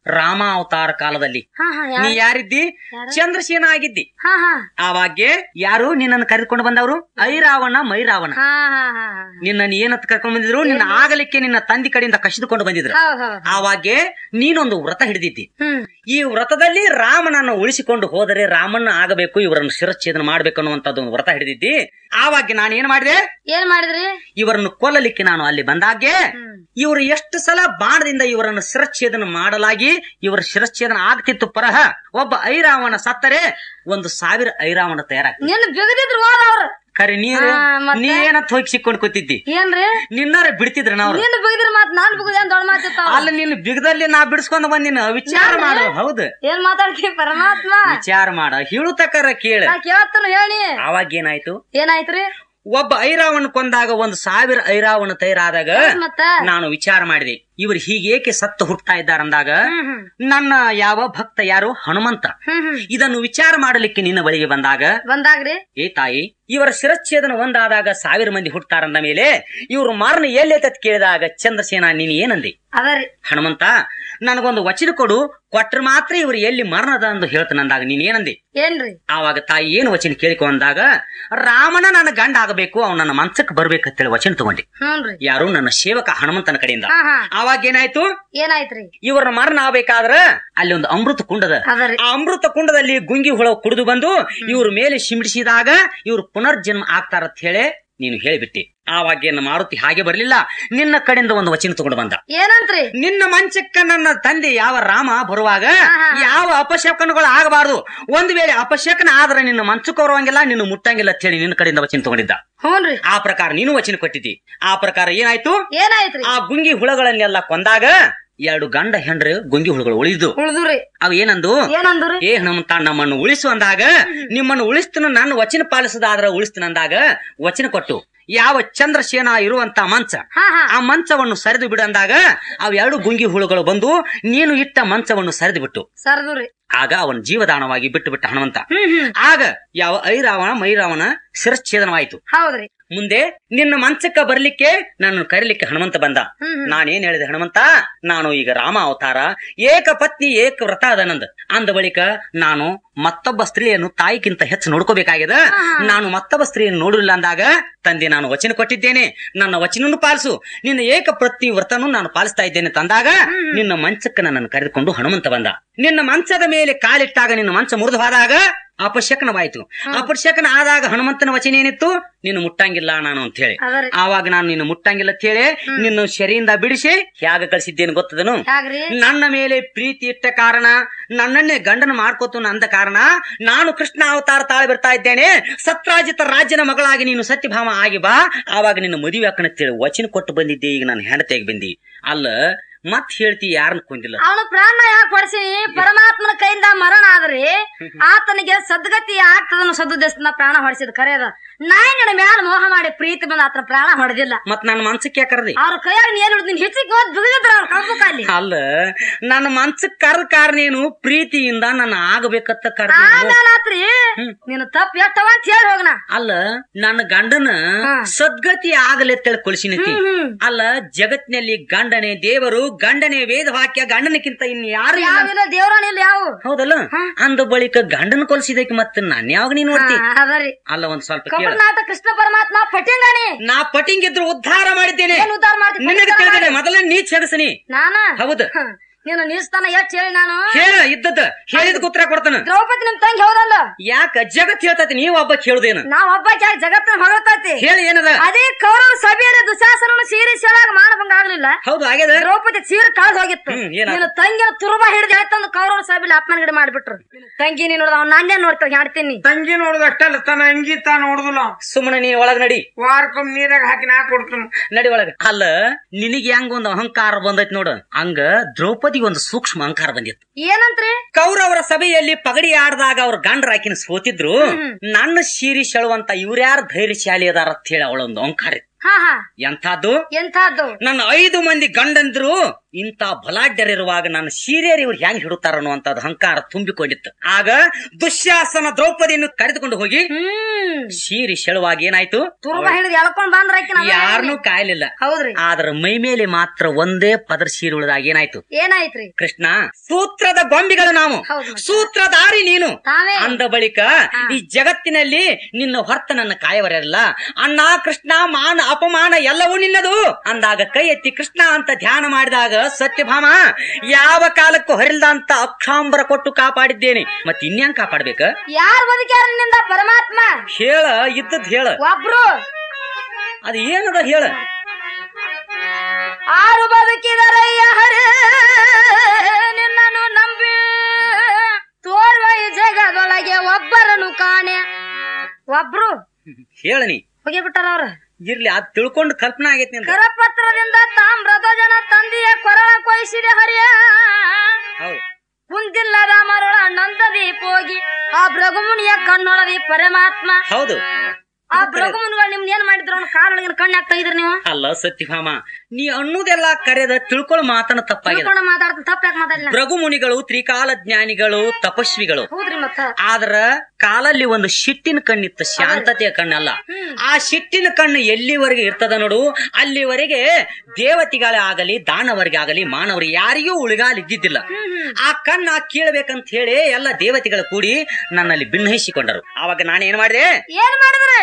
ರಾಮ ಅವತಾರ ಕಾಲದಲ್ಲಿ ಹಾ ಹಾ ನೀ ಯಾರು ಯಾರಿದ್ದಿ ಯಾರು? ಚಂದ್ರಸೇನ ಆಗಿದ್ದಿ ಹಾ ಹಾ ಆವಾಗೆ ಯಾರು ನಿನ್ನನ್ನು ಕರೆದುಕೊಂಡು ಬಂದವರು ಐರಾವಣ ಮೈರಾವಣ ಹಾ ಹಾ ಹಾ ಹಾ ನಿನ್ನ ಏನತ್ ಕರ್ಕೊಂಡ್ ಬಂದಿದ್ರು ನಿನ್ನ ಆಗಲಿಕ್ಕೆ ನಿನ್ನ ತಂದೆ ಕಡೆಯಿಂದ ಕಸಿದುಕೊಂಡು ಬಂದಿದ್ರು ಹೌದ್ ಹೌದ್ ಆವಾಗೆ ನೀನೊಂದು ವ್ರತ ಹಿಡಿದಿದ್ದಿ ಹ್ಮ್ ಈ ವ್ರತದಲ್ಲಿ ರಾಮನನ್ನು ಉಳಿಸಿಕೊಂಡು ಹೋದರೆ ರಾಮನ್ನ ಆಗಬೇಕು ಇವರನ್ನು ಶಿರಚ್ಛೇದನ ಮಾಡ್ಬೇಕು ಅನ್ನುವಂಥದ್ದು ಒಂದು ವ್ರತ ಹಿಡಿದಿದ್ದಿ ಆವಾಗ ನಾನು ಏನ್ ಮಾಡಿದೆ ಏನ್ ಮಾಡಿದ್ರಿ ಇವರನ್ನು ಕೊಲ್ಲಲಿಕ್ಕೆ ನಾನು ಅಲ್ಲಿ ಬಂದಾಗೆ ಹ್ಮ್ ಇವರು ಎಷ್ಟು ಸಲ ಬಾಣದಿಂದ ಇವರನ್ನು ಶಿರಚ್ಛೇದನ ಮಾಡಲಾಗಿ ಇವರ ಶಿರಚ್ಛೇದನ ಆಗ್ತಿತ್ತು ಪರಹ ಒಬ್ಬ ಐರಾವಣ ಸತ್ತರೆ ಒಂದು ಸಾವಿರ ಐರಾವಣ ತಯಾರಾಗ್ತದೆ ನಿನ್ನ ಬಿಗದಿದ್ರು ಹೋದ ಅವ್ರ ಖರೆ ನೀರು ಹಾ, ಮತ್ತೆ? ನೀ ಏನಂತ ಹೋಗಿ ಸಿಕ್ಕೊಂಡು ಕೂತಿದ್ದಿ ಏನ್ರಿ ನಿನ್ನಾರ ಬಿಡ್ತಿದ್ರ ನಾವು ನಿನ್ನ ಬಿಗದಿರ ಮಾತ್ ನಾನ್ ಬಿಗುದ ಏನ್ ದೊಡ್ಡ ಮಾತಿರ್ತಾವ ಅಲ್ಲ ನಿನ್ನ ಬಿಗದಲ್ಲಿ ನಾ ಬಿಡಿಸ್ಕೊಂಡ್ ಬಂದಿನ ವಿಚಾರ ಮಾಡ ಹೌದು ಏನ್ ಮಾತಾಡ್ತಿ ಪರಮಾತ್ಮ ವಿಚಾರ ಮಾಡ ಹೇಳುತ್ತಕರ ಕೇಳ ನಾ ಕೇಳತ್ತನ ಹೇಳಿ ಆವಾಗ ಏನಾಯ್ತು ಏನಾಯ್ತ್ರಿ ಒಬ್ಬ ಐರಾವಣ ಕೊಂದಾಗ ಒಂದು ಸಾವಿರ ಐರಾವಣ ತಯಾರಾದಾಗ ಮತ್ತ ನಾನು ವಿಚಾರ ಮಾಡಿದೆ ಇವರು ಹೀಗೇಕೆ ಸತ್ತು ಹುಟ್ಟಾ ಇದ್ದಾರಂದಾಗ ಹ್ಮ್ ಹ್ಮ್ ನನ್ನ ಯಾವ ಭಕ್ತ ಯಾರು ಹನುಮಂತ ಹ್ಮ್ ಹ್ಮ್ ಇದನ್ನು ವಿಚಾರ ಮಾಡಲಿಕ್ಕೆ ನಿನ್ನ ಬಳಿಗೆ ಬಂದಾಗ ಬಂದಾಗ್ರಿ ಏ ತಾಯಿ ಇವರ ಶಿರಚ್ಛೇದನ ಒಂದಾದಾಗ ಸಾವಿರ ಮಂದಿ ಹುಟ್ಟಾರಂದ ಮೇಲೆ ಇವರು ಮಾರನ ಎಲ್ಲೈತತ್ ಕೇಳಿದಾಗ ಚಂದ್ರಸೇನ ನೀನು ಏನಂದಿ ಅದರಿ ಹನುಮಂತ ನನಗೊಂದು ವಚನ ಕೊಡು ಕೊಟ್ರ ಮಾತ್ರ ಇವರು ಎಲ್ಲಿ ಮರಣದ ಎಂದು ಹೇಳ್ತಾನಂದಾಗ ನೀನ್ ಏನಂದಿ ಏನ್ರಿ ಆವಾಗ ತಾಯಿ ಏನು ವಚನ ಕೇಳಿಕೊ ಅಂದಾಗ ರಾಮನ ನನ್ನ ಗಂಡ ಆಗಬೇಕು ಅವ್ನು ನನ್ನ ಮಂಚಕ್ಕೆ ಬರ್ಬೇಕಂತೇಳಿ ವಚನ ತಗೊಂಡಿ ಹ್ಞೂನ್ರಿ ಯಾರು ನನ್ನ ಸೇವಕ ಹನುಮಂತನ ಕಡೆಯಿಂದ ಹಾ ಹಾ ಆವಾಗ ಏನಾಯ್ತು ಏನಾಯ್ತ್ರಿ ಇವರ ಮರಣ ಆಗ್ಬೇಕಾದ್ರ ಅಲ್ಲಿ ಒಂದು ಅಮೃತ ಕುಂಡದ ಅದರಿ ಆ ಅಮೃತ ಕುಂಡದಲ್ಲಿ ಗುಂಗಿ ಹುಳ ಕುಡಿದು ಬಂದು ಇವ್ರ ಮೇಲೆ ಸಿಂಬಿಡಿಸಿದಾಗ ಇವ್ರು ಪುನರ್ಜನ್ಮ ಆಗ್ತಾರತ್ ಹೇಳಿ ನೀನು ಹೇಳಿಬಿಟ್ಟಿ ಆವಾಗ ಏನು ಮಾರುತಿ ಹಾಗೆ ಬರ್ಲಿಲ್ಲ ನಿನ್ನ ಕಡೆಯಿಂದ ಒಂದು ವಚನ ತಗೊಂಡು ಬಂದ ಏನಂತ್ರಿ ನಿನ್ನ ಮಂಚಕ್ಕ ನನ್ನ ತಂದೆ ಯಾವ ರಾಮ ಬರುವಾಗ ಆಹಾ. ಯಾವ ಅಪಶಕನಗಳು ಆಗಬಾರದು ಒಂದು ವೇಳೆ ಅಪಶಕನ ಆದ್ರೆ ನಿನ್ನ ಮಂಚಕ್ಕೆ ಬರುವಂಗಿಲ್ಲ ನಿನ್ನ ಮುಟ್ಟಂಗಿಲ್ಲ ಅಂತ ಹೇಳಿ ನಿನ್ನ ಕಡೆಯಿಂದ ವಚನ ತಗೊಂಡಿದ್ದ ಹ್ಞೂನ್ರಿ ಆ ಪ್ರಕಾರ ನೀನು ವಚನ ಕೊಟ್ಟಿದ್ದಿ ಆ ಪ್ರಕಾರ ಏನಾಯ್ತು ಏನಾಯ್ತ್ರಿ ಆ ಗುಂಗಿ ಹುಳಗಳನ್ನೆಲ್ಲ ಕೊಂದಾಗ ಎರಡು ಗಂಡ ಹೆಂಡ್ರು ಗುಂಗಿ ಹುಳುಗಳು ಉಳಿದು ಉಳ್ದುರಿ ಅವು ಏನಂದು ಏನಂದ್ರಿ ಏ ಹನುಮಂತ ನಮ್ಮನ್ನು ಉಳಿಸು ಅಂದಾಗ ನಿಮ್ಮನ್ನು ಉಳಿಸ್ತನ ನಾನು ವಚನ ಪಾಲಿಸದಾದ್ರ ಉಳಿಸ್ತನ ಅಂದಾಗ ವಚನ ಕೊಟ್ಟು ಯಾವ ಚಂದ್ರಸೇನ ಇರುವಂತ ಮಂಚ ಹಾ ಹಾ ಆ ಮಂಚವನ್ನು ಸರಿದು ಬಿಡು ಅಂದಾಗ ಅವೆರಡು ಗುಂಗಿ ಹುಳುಗಳು ಬಂದು ನೀನು ಇಟ್ಟ ಮಂಚವನ್ನು ಸರಿದು ಬಿಟ್ಟು ಸರ್ದುರಿ ಆಗ ಅವನ ಜೀವದಾನವಾಗಿ ಬಿಟ್ಟು ಬಿಟ್ಟ ಹನುಮಂತ ಹ್ಮ್ ಹ್ಮ್ ಆಗ ಯಾವ ಐರಾವಣ ಮೈರಾವಣ ಶಿರಚ್ಛೇದನವಾಯಿತು ಹೌದ್ರಿ ಮುಂದೆ ನಿನ್ನ ಮಂಚಕ್ಕ ಬರ್ಲಿಕ್ಕೆ ನನ್ನ ಕರೀಲಿಕ್ಕೆ ಹನುಮಂತ ಬಂದ ಹ್ಮ್ ಹ್ಮ್ ನಾನೇನ್ ಹೇಳಿದೆ ಹನುಮಂತ ನಾನು ಈಗ ರಾಮ ಅವತಾರ ಏಕ ಪತ್ನಿ ಏಕ ವ್ರತ ಅದನಂದ ಅಂದ ಬಳಿಕ ನಾನು ಮತ್ತೊಬ್ಬ ಸ್ತ್ರೀಯನ್ನು ತಾಯಿಗಿಂತ ಹೆಚ್ಚು ನೋಡ್ಕೋಬೇಕಾಗಿದೆ ನಾನು ಮತ್ತೊಬ್ಬ ಸ್ತ್ರೀಯನ್ನು ನೋಡಿಲ್ಲ ಅಂದಾಗ ತಂದೆ ನಾನು ವಚನ ಕೊಟ್ಟಿದ್ದೇನೆ ನನ್ನ ವಚನನ್ನು ಪಾಲಿಸು ನಿನ್ನ ಏಕ ಪ್ರತಿ ವ್ರತನು ನಾನು ಪಾಲಿಸ್ತಾ ಇದ್ದೇನೆ ತಂದಾಗ ನಿನ್ನ ಮಂಚಕ್ಕೆ ನನ್ನನ್ನು ಕರೆದುಕೊಂಡು ಹನುಮಂತ ಬಂದ ನಿನ್ನ ಮಂಚದ ಮೇಲೆ ಕಾಲಿಟ್ಟಾಗ ನಿನ್ನ ಮಂಚ ಮುರಿದು ಹೋದಾಗ ಅಪಶಕನವಾಯ್ತು ಅಪಶಕನ ಆದಾಗ ಹನುಮಂತನ ವಚನ ಏನಿತ್ತು ನೀನು ಮುಟ್ಟಂಗಿಲ್ಲ ನಾನು ಅಂತ ಹೇಳಿ ಅದರಿ ಆವಾಗ ನಾನು ನಿನ್ನ ಮುಟ್ಟಂಗಿಲ್ಲ ಅಂತ ಹೇಳಿ ನಿನ್ನ ಶರಿಯಿಂದ ಬಿಡಿಸಿ ಹೇಗ ಕಳಿಸಿದ್ದೇನೆ ಗೊತ್ತದನು ಯಾಗ್ರಿ ನನ್ನ ಮೇಲೆ ಪ್ರೀತಿ ಇಟ್ಟ ಕಾರಣ ನನ್ನನ್ನೇ ಗಂಡನ ಮಾಡ್ಕೋತು ಅಂದ ಕಾರಣ ನಾನು ಕೃಷ್ಣ ಅವತಾರ ತಾಳಿ ಬರ್ತಾ ಇದ್ದೇನೆ ಸತ್ರಾಜಿತ ರಾಜ್ಯನ ಮಗಳಾಗಿ ನೀನು ಸತ್ಯಭಾಮ ಆಗಿ ಬಾ ಆವಾಗ ನಿನ್ನ ಮದುವೆ ಹಾಕಣತ್ತೇಳಿ ವಚನ ಕೊಟ್ಟು ಬಂದಿದ್ದೆ ಈಗ ನಾನು ಹೆಂಡತಿಯಾಗಿ ಬಂದಿ ಅಲ್ಲ ಮತ್ ಹೇಳ್ತಿ ಯಾರನ್ನ ಕೊಂದಿಲ್ಲ ಅವನು ಪ್ರಾಣ ಯಾಕೆ ಪಡಿಸಿ ಪರಮಾತ್ಮನ ಕೈಯಿಂದ ಮರಣ ಆದ್ರಿ ಆತನಿಗೆ ಸದ್ಗತಿ ಆಗ್ತದನ್ನು ಸದ್ದುದ್ದೇಶದಿಂದ ಪ್ರಾಣ ಹೊಡಿಸಿದ ಕರೆಯದ ನಾಯಿನ ಮ್ಯಾಲ ಮೋಹ ಮಾಡಿ ಪ್ರೀತಿ ಬಂದ ಆತನ ಪ್ರಾಣ ಹೊಡೆದಿಲ್ಲ ಮತ್ ನನ್ನ ಮನ್ಸಕ್ಕೆ ಯಾಕರದಿ ಅವ್ರ ಕೈಯಾಗ ನೀರ್ ಹಿಡಿದಿನ ಹೆಚ್ಚಿಗೆ ಹೋದ್ ಬಿಗಿದ್ರ ಅವ್ರ ಕಳ್ಪಕ್ಕ ಅಲ್ಲಿ ಅಲ್ಲ ನನ್ನ ಮನ್ಸಕ್ ಕರ್ದ ಕಾರಣ ಏನು ಪ್ರೀತಿಯಿಂದ ನನ್ನ ಆಗಬೇಕತ್ತ ಕರ್ದ ಆಮೇಲೆ ಆತ್ರಿ ನೀನು ತಪ್ಪು ಎಷ್ಟವ ಅಂತ ಹೇಳಿ ಹೋಗಣ ಅಲ್ಲ ನನ್ನ ಗಂಡನ ಹಾ. ಸದ್ಗತಿ ಆಗಲೆತ್ತೇಳಿ ಕೊಲಿಸಿನತಿ ಹ್ಮ್ ಅಲ್ಲ ಜಗತ್ತಿನಲ್ಲಿ ಗಂಡನೇ ದೇವರು ಗಂಡನೇ ವೇದ ವಾಕ್ಯ ಗಂಡನಕ್ಕಿಂತ ಇನ್ ಯಾರು ಇಲ್ಲ. ಯಾವಿಲ್ಲ ದೇವ್ರಾಣ ಇಲ್ಲ ಯಾವ ಹೌದಲ್ಲ ಅಂದ ಬಳಿಕ ಗಂಡನ ಕೊಲಿಸಿದಕ್ಕೆ ಮತ್ತೆ ನಾನು ಯಾವಾಗ ನೀನ್ ನೋಡ್ತಿ ಅದರಿ ಅಲ್ಲ ಒಂದ್ ಸ್ವಲ್ಪ ಕೇಳ ಕಪಟನಾಥ ಕೃಷ್ಣ ಪರಮಾತ್ಮ ಪಟ್ಟಿಂಗಾಣಿ ನಾ ಪಟಿಂಗಿದ್ರು ಉದ್ಧಾರ ಮಾಡಿದ್ದೇನೆ ಏನ್ ಉದ್ದಾರ ಮಾಡ್ತಿ ನಿನಗೆ ತಿಳಿದೇನೆ ಮೊದಲ ನೀ ಛೇದಸನಿ ನಾನ ಹೌದು ಹ, ನೀನು ನಿಲ್ಸ್ತಾನ ಎಷ್ಟ್ ಹೇಳಿ ನಾನು ಹೇಳ ಇದ್ದದ ಹೇಳಿದ ಉತ್ತರ ಕೊಡ್ತಾನ ದ್ರೌಪದಿ ನಿಮ್ ತಂಗಿ ಹೌದಲ್ಲ ಯಾಕ ಜಗತ್ ಹೇಳ್ತೈತಿ ನೀವ್ ಒಬ್ಬ ಕೇಳುದೇನ ನಾವ್ ಒಬ್ಬ ಯಾಕೆ ಜಗತ್ತಿನ ಹೊಗಳತೈತಿ ಹೇಳಿ ಏನದ ಅದೇ ಕೌರವ ಸಭೆಯಲ್ಲಿ ದುಶಾಸನನು ಸೀರೆ ಸೆಳಾಗ ಮಾನಭಂಗ ಆಗ್ಲಿಲ್ಲ ಹೌದು ಆಗ್ಯದ ದ್ರೌಪದಿ ಸೀರೆ ಕಳ್ದ್ ಹೋಗಿತ್ತು ಹ್ಮ್, ಏನಾತು? ನೀನು ತಂಗಿನ ತುರುಬ ಹಿಡಿದು ಹೇಳ್ತಂದು ಕೌರವ ಸಭೆಯಲ್ಲಿ ಅಪ್ಪನಗಡೆ ಮಾಡ್ಬಿಟ್ರು ತಂಗಿ ನೀನ್ ನೋಡ್ದ ಅವ್ನ ನಾನೇ ನೋಡ್ತಾವ ಹಾಡ್ತೀನಿ ತಂಗಿ ನೋಡುದು ಅಷ್ಟಲ್ಲ ತನ್ನ ಅಂಗಿ ತಾ ನೋಡುದಿಲ್ಲ ಸುಮ್ಮನೆ ನೀ ಒಳಗ್ ನಡಿ ವಾರಕ್ಕೊಮ್ಮೆ ನೀರಾಗ ಹಾಕಿ ನಾ ಕೊಡ್ತೀನಿ ನಡಿ ಒಳಗ ಅಲ್ಲ ನಿನಗೆ ಹೆಂಗ ಒಂದು ಅಹಂಕಾರ ಬಂದೈತಿ ನೋಡು ಹಂಗ ದ್ರೌಪದಿ ಒಂದು ಸೂಕ್ಷ್ಮ ಅಹಂಕಾರ ಬಂದಿತ್ತು ಏನಂತ್ರಿ ಕೌರವರ ಸಭೆಯಲ್ಲಿ ಪಗಡಿ ಆಡ್ದಾಗ ಅವ್ರ ಗಂಡ್ರ ಆಕಿನ ಸೋತಿದ್ರು ನನ್ನ ಸೀರಿ ಸೆಳುವಂತ ಇವ್ರ್ಯಾರ ಧೈರ್ಯಶಾಲಿ ಅದಾರ ಅಂತ ಹೇಳಿ ಅವಳೊಂದು ಅಹಂಕಾರ ಇತ್ತು. ಹಾ ಹಾ ಎಂಥದ್ದು ಎಂಥದ್ದು ನನ್ನ ಐದು ಮಂದಿ ಗಂಡಂದ್ರು ಇಂತ ಬಲಾಢ್ಯರಿರುವಾಗ ನನ್ನ ಸೀರಿಯರ್ ಇವ್ರು ಹೆಂಗ್ ಹಿಡುತ್ತಾರ ಅನ್ನುವಂಥದ್ದು ಅಹಂಕಾರ ತುಂಬಿಕೊಂಡಿತ್ತು ಆಗ ದುಶ್ಯಾಸನ ದ್ರೌಪದಿಯನ್ನು ಕರೆದುಕೊಂಡು ಹೋಗಿ ಹ್ಮ್ ಸೀರಿ ಸೆಳುವಾಗಿ ಏನಾಯ್ತು ತುರ್ಬ ಹಿಡಿದು ಎಳ್ಕೊಂಡ್ ಬಂದ್ರ ಆಕಿ ನಮ್ಮ ಯಾರನ್ನೂ ಕಾಯಲಿಲ್ಲ ಹೌದ್ರಿ ಆದ್ರ ಮೈ ಮೇಲೆ ಮಾತ್ರ ಒಂದೇ ಪದರ ಸೀರೆ ಉಳಿದಾಗ ಏನಾಯ್ತು ಏನಾಯ್ತ್ರಿ ಕೃಷ್ಣ ಸೂತ್ರದ ಗೊಂಬಿಗಳು ನಾವು ಹೌದು ಮತ್ತೆ. ಸೂತ್ರಧಾರಿ ನೀನು ತಾವೇ ಅಂದ ಬಳಿಕ ಈ ಜಗತ್ತಿನಲ್ಲಿ ನಿನ್ನ ಹೊರತ ನನ್ನ ಕಾಯವರಲ್ಲ ಅಣ್ಣ ಕೃಷ್ಣ ಮಾನ ಅಪಮಾನ ಎಲ್ಲವೂ ನಿನ್ನದು ಅಂದಾಗ ಕೈ ಎತ್ತಿ ಕೃಷ್ಣ ಅಂತ ಧ್ಯಾನ ಮಾಡಿದಾಗ ಸತ್ಯಭಾಮ ಯಾವ ಕಾಲಕ್ಕೂ ಹರಿಲ್ದ ಅಂತ ಅಕ್ಷಾಂಬರ ಕೊಟ್ಟು ಕಾಪಾಡಿದ್ದೇನೆ ಮತ್ತೆ ಇನ್ಯಾಂಗ್ ಕಾಪಾಡ್ಬೇಕ ಯಾರ್ ಬದುಕ್ಯಾರ ನಿಂದ ಪರಮಾತ್ಮ ಹೇಳ ಇದ್ದದ್ ಹೇಳ ಒಬ್ರು ಅದು ಏನದ ಹೇಳ ಆರು ಬದುಕಿದರಯ್ಯ ಹರೇ ನಿನ್ನನ್ನು ನಂಬಿ ತೋರ್ವ ಈ ಜಗದೊಳಗೆ ಒಬ್ಬರನು ಕಾಣೆ ಒಬ್ರು ಹೇಳ ನೀ ಹೋಗಿ ಬಿಟ್ಟಾರ ಅವ್ರ ಇರ್ಲಿ ಅದ್ ತಿಳ್ಕೊಂಡು ಕಲ್ಪನಾ ಆಗೈತಿ ನಿಂದ ಕರಪತ್ರದಿಂದ ತಾಮ್ರದ ಜನ ತಂದೆಯ ಕೊರಳ ಕೊಯ್ಸಿದೆ ಹರಿಯ ಹೌದು ಕುಂದಿಲ್ಲದ ಮರಳ ನಂದದೀಪ ಹೋಗಿ ಆ ಭೃಗುಮುನಿಯ ಕಣ್ಣೊಳದಿ ಪರಮಾತ್ಮ ಹೌದು ಆ ಭೃಗುಮುನಿಗಳು ನಿಮ್ನ ಏನ್ ಮಾಡಿದ್ರು ಅವ್ನ ಕಾಲೊಳಗಿನ ಕಣ್ಣು ಹಾಕ್ತಾ ಇದ್ರಿ ನೀವು ಅಲ್ಲ ಸತ್ಯಭಾಮ ನೀ ಅನ್ನೋದೆಲ್ಲ ಕರೆದ ತಿಳ್ಕೊಳ್ಳೋ ಮಾತನ್ನ ತಪ್ಪಾಗಿದೆ ತಿಳ್ಕೊಂಡು ಮಾತಾಡ್ತಾನೆ ತಪ್ಪ ಯಾಕೆ ಮಾತಾಡಿಲ್ಲ ಭೃಗು ಮುನಿಗಳು ತ್ರಿಕಾಲ ಜ್ಞಾನಿಗಳು ತಪಸ್ವಿಗಳು ಹೌದ್ರಿ ಮತ್ತ ಆದ್ರ ಕಾಲಲ್ಲಿ ಒಂದು ಶಿಟ್ಟಿನ ಕಣ್ಣಿತ್ತು ಶಾಂತತೆಯ ಕಣ್ಣಲ್ಲ ಆ ಶಿಟ್ಟಿನ ಕಣ್ಣು ಎಲ್ಲಿವರೆಗೆ ಇರ್ತದ ನೋಡು ಅಲ್ಲಿವರೆಗೆ ದೇವತೆಗಳೇ ಆಗಲಿ ದಾನವರಿಗೆ ಆಗಲಿ ಮಾನವರಿಗೆ ಯಾರಿಗೂ ಉಳಿಗಾಲ ಇದ್ದಿದ್ದಿಲ್ಲ ಆ ಕಣ್ಣ ಕೀಳ್ಬೇಕಂತ ಹೇಳಿ ಎಲ್ಲ ದೇವತೆಗಳು ಕೂಡಿ ನನ್ನಲ್ಲಿ ಭಿನ್ನಹಿಸಿಕೊಂಡರು ಆವಾಗ ನಾನೇನ್ ಮಾಡಿದೆ ಏನ್ ಮಾಡಿದ್ರಿ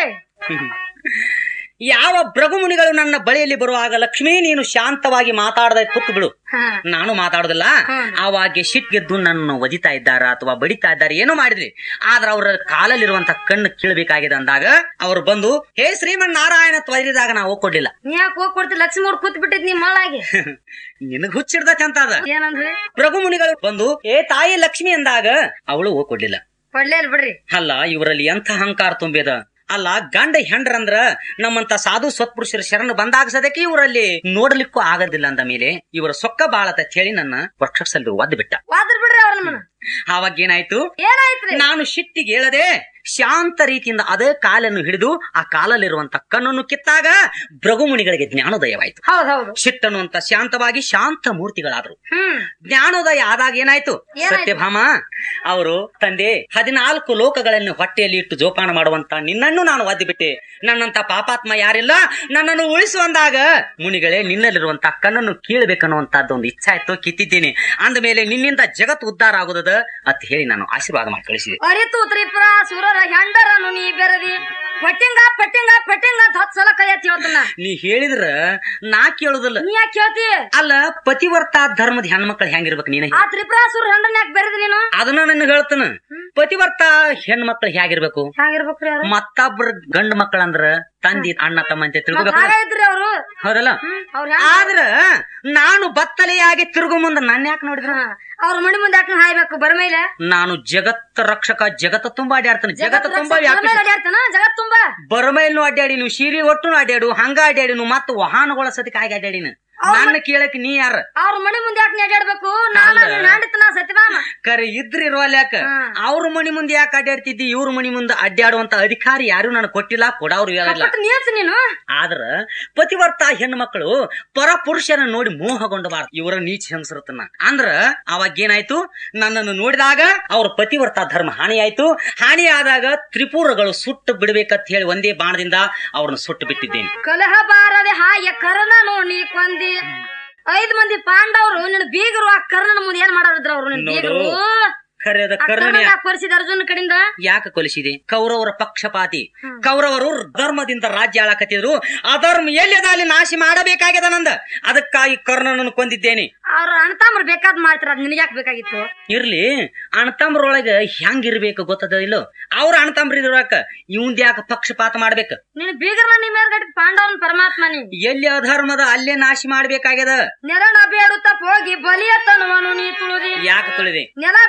ಯಾವ ಭೃಗು ಮುನಿಗಳು ನನ್ನ ಬಳಿಯಲ್ಲಿ ಬರುವಾಗ ಲಕ್ಷ್ಮೀ ನೀನು ಶಾಂತವಾಗಿ ಮಾತಾಡದೆ ಕೂತು ಬಿಡು ಹಾ ನಾನು ಮಾತಾಡುದಿಲ್ಲ ಆವಾಗ ಸಿಟ್ಗೆದ್ದು ನನ್ನ ಒದಿತಾ ಇದ್ದಾರ ಅಥವಾ ಬಡಿತಾ ಇದ್ದಾರೆ ಏನೋ ಮಾಡಿದ್ರಿ ಆದ್ರ ಅವರ ಕಾಲಲ್ಲಿರುವಂತ ಕಣ್ಣು ಕೀಳ್ಬೇಕಾಗಿದೆ ಅಂದಾಗ ಅವ್ರು ಬಂದು ಹೇ ಶ್ರೀಮನ್ ನಾರಾಯಣ ತ್ವರಿದಾಗ ನಾವು ಹೋಗ್ಕೊಡ್ಲಿಲ್ಲ ನೀ ಯಾಕೆ ಹೋಗ್ ಕೊಡ್ತಿ ಲಕ್ಷ್ಮಿ ಅವ್ರು ಕೂತ್ ಬಿಟ್ಟಿದ್ ನೀ ಮಳಾಗಿ ನಿನಗ್ ಹುಚ್ಚಿಡ್ದತಿ ಅಂತ ಅದ ಏನಂದ್ರಿ ಪ್ರಭು ಮುನಿಗಳು ಬಂದು ಏ ತಾಯಿ ಲಕ್ಷ್ಮಿ ಅಂದಾಗ ಅವಳು ಹೋಗ್ಕೊಡ್ಲಿಲ್ಲ ಕೊಡ್ಲೇಲ್ ಬಿಡ್ರಿ ಅಲ್ಲ ಇವರಲ್ಲಿ ಎಂಥ ಅಹಂಕಾರ ತುಂಬಿದ ಅಲ್ಲ ಗಂಡ ಹೆಂಡ್ರಂದ್ರ ನಮ್ಮಂತ ಸಾಧು ಸತ್ಪುರುಷರ ಶರಣ ಬಂದಾಗ ಸದಕ್ಕೆ ಇವರಲ್ಲಿ ನೋಡ್ಲಿಕ್ಕೂ ಆಗೋದಿಲ್ಲ ಅಂದ ಮೇಲೆ ಇವರ ಸೊಕ್ಕ ಬಾಳತ ಹೇಳಿ ನನ್ನ ವರ್ಕ್ಷದಲ್ಲಿ ಒದ್ದು ಬಿಟ್ಟ ವಾದ್ರ ಬಿಡ್ರಿ ಅವ್ರ ನಮ್ಮನ್ನ ಆವಾಗ ಏನಾಯ್ತು ಏನಾಯ್ತ್ರಿ ನಾನು ಶಿಟ್ಟಿಗೆ ಹೇಳದೆ ಶಾಂತ ರೀತಿಯಿಂದ ಅದೇ ಕಾಲನ್ನು ಹಿಡಿದು ಆ ಕಾಲಲ್ಲಿರುವಂತ ಕಣ್ಣನ್ನು ಕಿತ್ತಾಗ ಭೃಗುಮುನಿಗಳಿಗೆ ಜ್ಞಾನೋದಯವಾಯಿತು ಹೌದ್ ಹೌದು ಶಿಟ್ಟನ್ನುವಂತ ಶಾಂತವಾಗಿ ಶಾಂತ ಮೂರ್ತಿಗಳಾದ್ರು ಹ್ಮ್ ಜ್ಞಾನೋದಯ ಆದಾಗ ಏನಾಯ್ತು ಏನಾಯ್ತು? ಸತ್ಯಭಾಮ ಅವರು ತಂದೆ ಹದಿನಾಲ್ಕು ಲೋಕಗಳನ್ನು ಹೊಟ್ಟೆಯಲ್ಲಿ ಇಟ್ಟು ಜೋಪಾನ ಮಾಡುವಂತ ನಿನ್ನನ್ನು ನಾನು ಒದ್ದು ಬಿಟ್ಟೆ ನನ್ನಂತ ಪಾಪಾತ್ಮ ಯಾರಿಲ್ಲ ನನ್ನನ್ನು ಉಳಿಸುವಂದಾಗ ಮುನಿಗಳೇ ನಿನ್ನಲ್ಲಿರುವಂತ ಕಣ್ಣನ್ನು ಕೀಳ್ಬೇಕನ್ನುವಂತದ್ದು ಒಂದು ಇಚ್ಛಾ ಇತ್ತು ಕಿತ್ತಿದ್ದೀನಿ ಅಂದ ಮೇಲೆ ನಿನ್ನಿಂದ ಜಗತ್ತು ಉದ್ಧಾರ ಆಗುದದ ಅಂತ ಹೇಳಿ ನಾನು ಆಶೀರ್ವಾದ ಮಾಡಿ ಕಳಿಸಿದೆ ಅರಿತು ತ್ರಿಪುರ ಸುರರ ಹೆಂಡರನು ನೀ ಬೆರದಿ ಪಟ್ಟಿಂಗ ಪಟ್ಟಿಂಗ ಪಟ್ಟಿಂಗ ಅಂತ ಹತ್ ಸಲ ಕೈ ಎತ್ತಿ ಹೇಳ್ತನ ನೀ ಹೇಳಿದ್ರ ನಾ ಕೇಳುದಿಲ್ಲ ನೀ ಯಾಕೆ ಕೇಳ್ತಿ ಅಲ್ಲ ಪತಿವರ್ತ ಧರ್ಮದ ಹೆಣ್ಮಕ್ಳು ಹೆಂಗಿರ್ಬೇಕು ನೀನ ಆ ತ್ರಿಪುರಾಸುರ ಹೆಂಡನ್ ಯಾಕೆ ಬೆರೆದಿ ನೀನು ಅದನ್ನ ನನ್ನ ಹೇಳ್ತಾನ ಪತಿವರ್ತ ಹೆಣ್ಮಕ್ಳು ಹೇಗಿರ್ಬೇಕು ಹ್ಯಾಂಗಿರ್ಬೇಕ್ರಿ ಅವ್ರು ಮತ್ತೊಬ್ರ ಗಂಡ ಮಕ್ಕಳಂದ್ರ ತಂದಿ ಅಣ್ಣ ತಮ್ಮ ಅಂತ ತಿಳ್ಕೊಬೇಕು ಹಾಗಾಯ್ತ್ರಿ ಅವ್ರು ಹೌದಲ್ಲ ಹ್ಮ್ ಅವ್ರ ಆದ್ರ ನಾನು ಬತ್ತಲೆಯಾಗಿ ತಿರುಗು ಮುಂದ ನನ್ನ ಯಾಕೆ ನೋಡಿದ್ರ ಅವ್ರ ಮಣಿ ಮುಂದೆ ಯಾಕೆ ಹಾಯ್ಬೇಕು ಬರ ಮೇಲೆ ನಾನು ಜಗತ್ತ ರಕ್ಷಕ ಜಗತ್ತ ತುಂಬಾ ಅಡ್ಯಾಡ್ತಾನೆ ಜಗತ್ತ ತುಂಬಾ ವ್ಯಾಪಿ ಅಡ್ಯಾಡ್ತಾನ ಜಗತ್ ತುಂಬಾ ಬರಮೈಲ್ನು ಅಡ್ಯಾಡಿನು ಸೀರೆ ಒಟ್ಟು ಅಡ್ಯಾಡು ಹಂಗ ಅಡ್ಯಾಡಿನು ಮತ್ತ ವಾಹನಗಳ ಸತಿಗೆ ಆಗಿ ಅಡ್ಯಾಡಿನ ನನ್ನ ಕೇಳಕ್ ನೀ ಯಾರ ಅವ್ರ ಮಣಿ ಮುಂದೆ ಯಾಕೆ ನೀ ಅಡ್ಯಾಡ್ಬೇಕು ನಾನು ನಾಡಿತನ ಸತ್ಯವಾಮ ಕರೆ ಇದ್ರಿ ಇರುವಲ್ಲ ಯಾಕ ಅವ್ರ ಮನಿ ಮುಂದೆ ಯಾಕೆ ಅಡ್ಡಾಡ್ತಿದ್ದಿ ಇವ್ರ ಮನಿ ಮುಂದೆ ಅಡ್ಡಾಡುವಂತ ಅಧಿಕಾರಿ ಯಾರು ನನಗೆ ಕೊಟ್ಟಿಲ್ಲ ಕೊಡವ್ರು ಯಾರಿಲ್ಲ ಬಟ್ ನೀರ್ಸ್ ನೀನು ಆದ್ರ ಪತಿವರ್ತ ಹೆಣ್ಣು ಮಕ್ಕಳು ಪರ ಪುರುಷನ ನೋಡಿ ಮೋಹಗೊಂಡಬಾರ್ದು ಇವರ ನೀಚ ಹೆಂಗಸರತನ ಅಂದ್ರ ಅವಾಗ ಏನಾಯ್ತು ನನ್ನನ್ನು ನೋಡಿದಾಗ ಅವ್ರ ಪತಿವರ್ತ ಧರ್ಮ ಹಾನಿಯಾಯ್ತು ಹಾನಿಯಾದಾಗ ತ್ರಿಪುರಗಳು ಸುಟ್ಟು ಬಿಡ್ಬೇಕಂತ ಹೇಳಿ ಒಂದೇ ಬಾಣದಿಂದ ಅವ್ರನ್ನ ಸುಟ್ಟು ಬಿಟ್ಟಿದ್ದೇನೆ ಕಲಹ ಬಾರದೆ ಹಾಗೆ ಕರ್ಣನು ನೀ ಕೊಂದಿ ಐದ್ ಮಂದಿ ಪಾಂಡವರು ನಿನ್ನ ಬೀಗರು ಆ ಕರ್ಣನ ಮುಂದೆ ಏನ್ ಮಾಡೋರಿದ್ರು ಅವ್ರು ನಿನ್ ನೋಡು. ಬೀಗರು ಖರೆದ ಆ ಕರ್ಣನೆ ಕರ್ಣ ಕೊರಿಸಿದ ಅರ್ಜುನ ಕಡೆಯಿಂದ ಯಾಕೆ ಕೊಲಿಸಿದೆ ಕೌರವರ ಪಕ್ಷಪಾತಿ ಕೌರವರು ಧರ್ಮದಿಂದ ರಾಜ್ಯ ಆಳಕತ್ತಿದ್ರು ಅಧರ್ಮ ಎಲ್ಲಿದ ಅಲ್ಲಿ ನಾಶ ಮಾಡಬೇಕಾಗ್ಯದ ನಂದ ಅದಕ್ಕಾಗಿ ಕರ್ಣನನ್ನು ಕೊಂದಿದ್ದೇನೆ ಅವ್ರ ಅಣ್ತಾಮ್ರ ಬೇಕಾದ್ ಮಾಡ್ತಾರ ಅದ್ ನಿನಗ್ ಯಾಕೆ ಬೇಕಾಗಿತ್ತು ಇರ್ಲಿ ಅಣ್ಣತಂಬ್ರೊಳಗ ಹೆಂಗ್ ಇರ್ಬೇಕು ಗೊತ್ತದ ಇಲ್ಲೋ ಅವ್ರ ಅಣ್ಣತಂಬ್ರ ಇದ್ರಾಕ ಇವಂದ್ ಯಾಕ ಪಕ್ಷಪಾತ ಮಾಡ್ಬೇಕ ನಿನ್ ಬೀಗರ್ನ ನಿಮ್ ಮೇಲ್ಗಡೆ ಪಾಂಡವನ್ ಪರಮಾತ್ಮ ನೀ ಎಲ್ಲಿ ಅಧರ್ಮದ ಅಲ್ಲೇ ನಾಶ ಮಾಡ್ಬೇಕಾಗ್ಯದ ನೆರಣ ಬೇಡುತ್ತ ಹೋಗಿ ಬಲಿಯ ತನುವನು ನೀ ತುಳುದಿ ಯಾಕೆ ತುಳಿದೆ ನೆಲ ಬೇಡಕ್ ಹೋಗಿ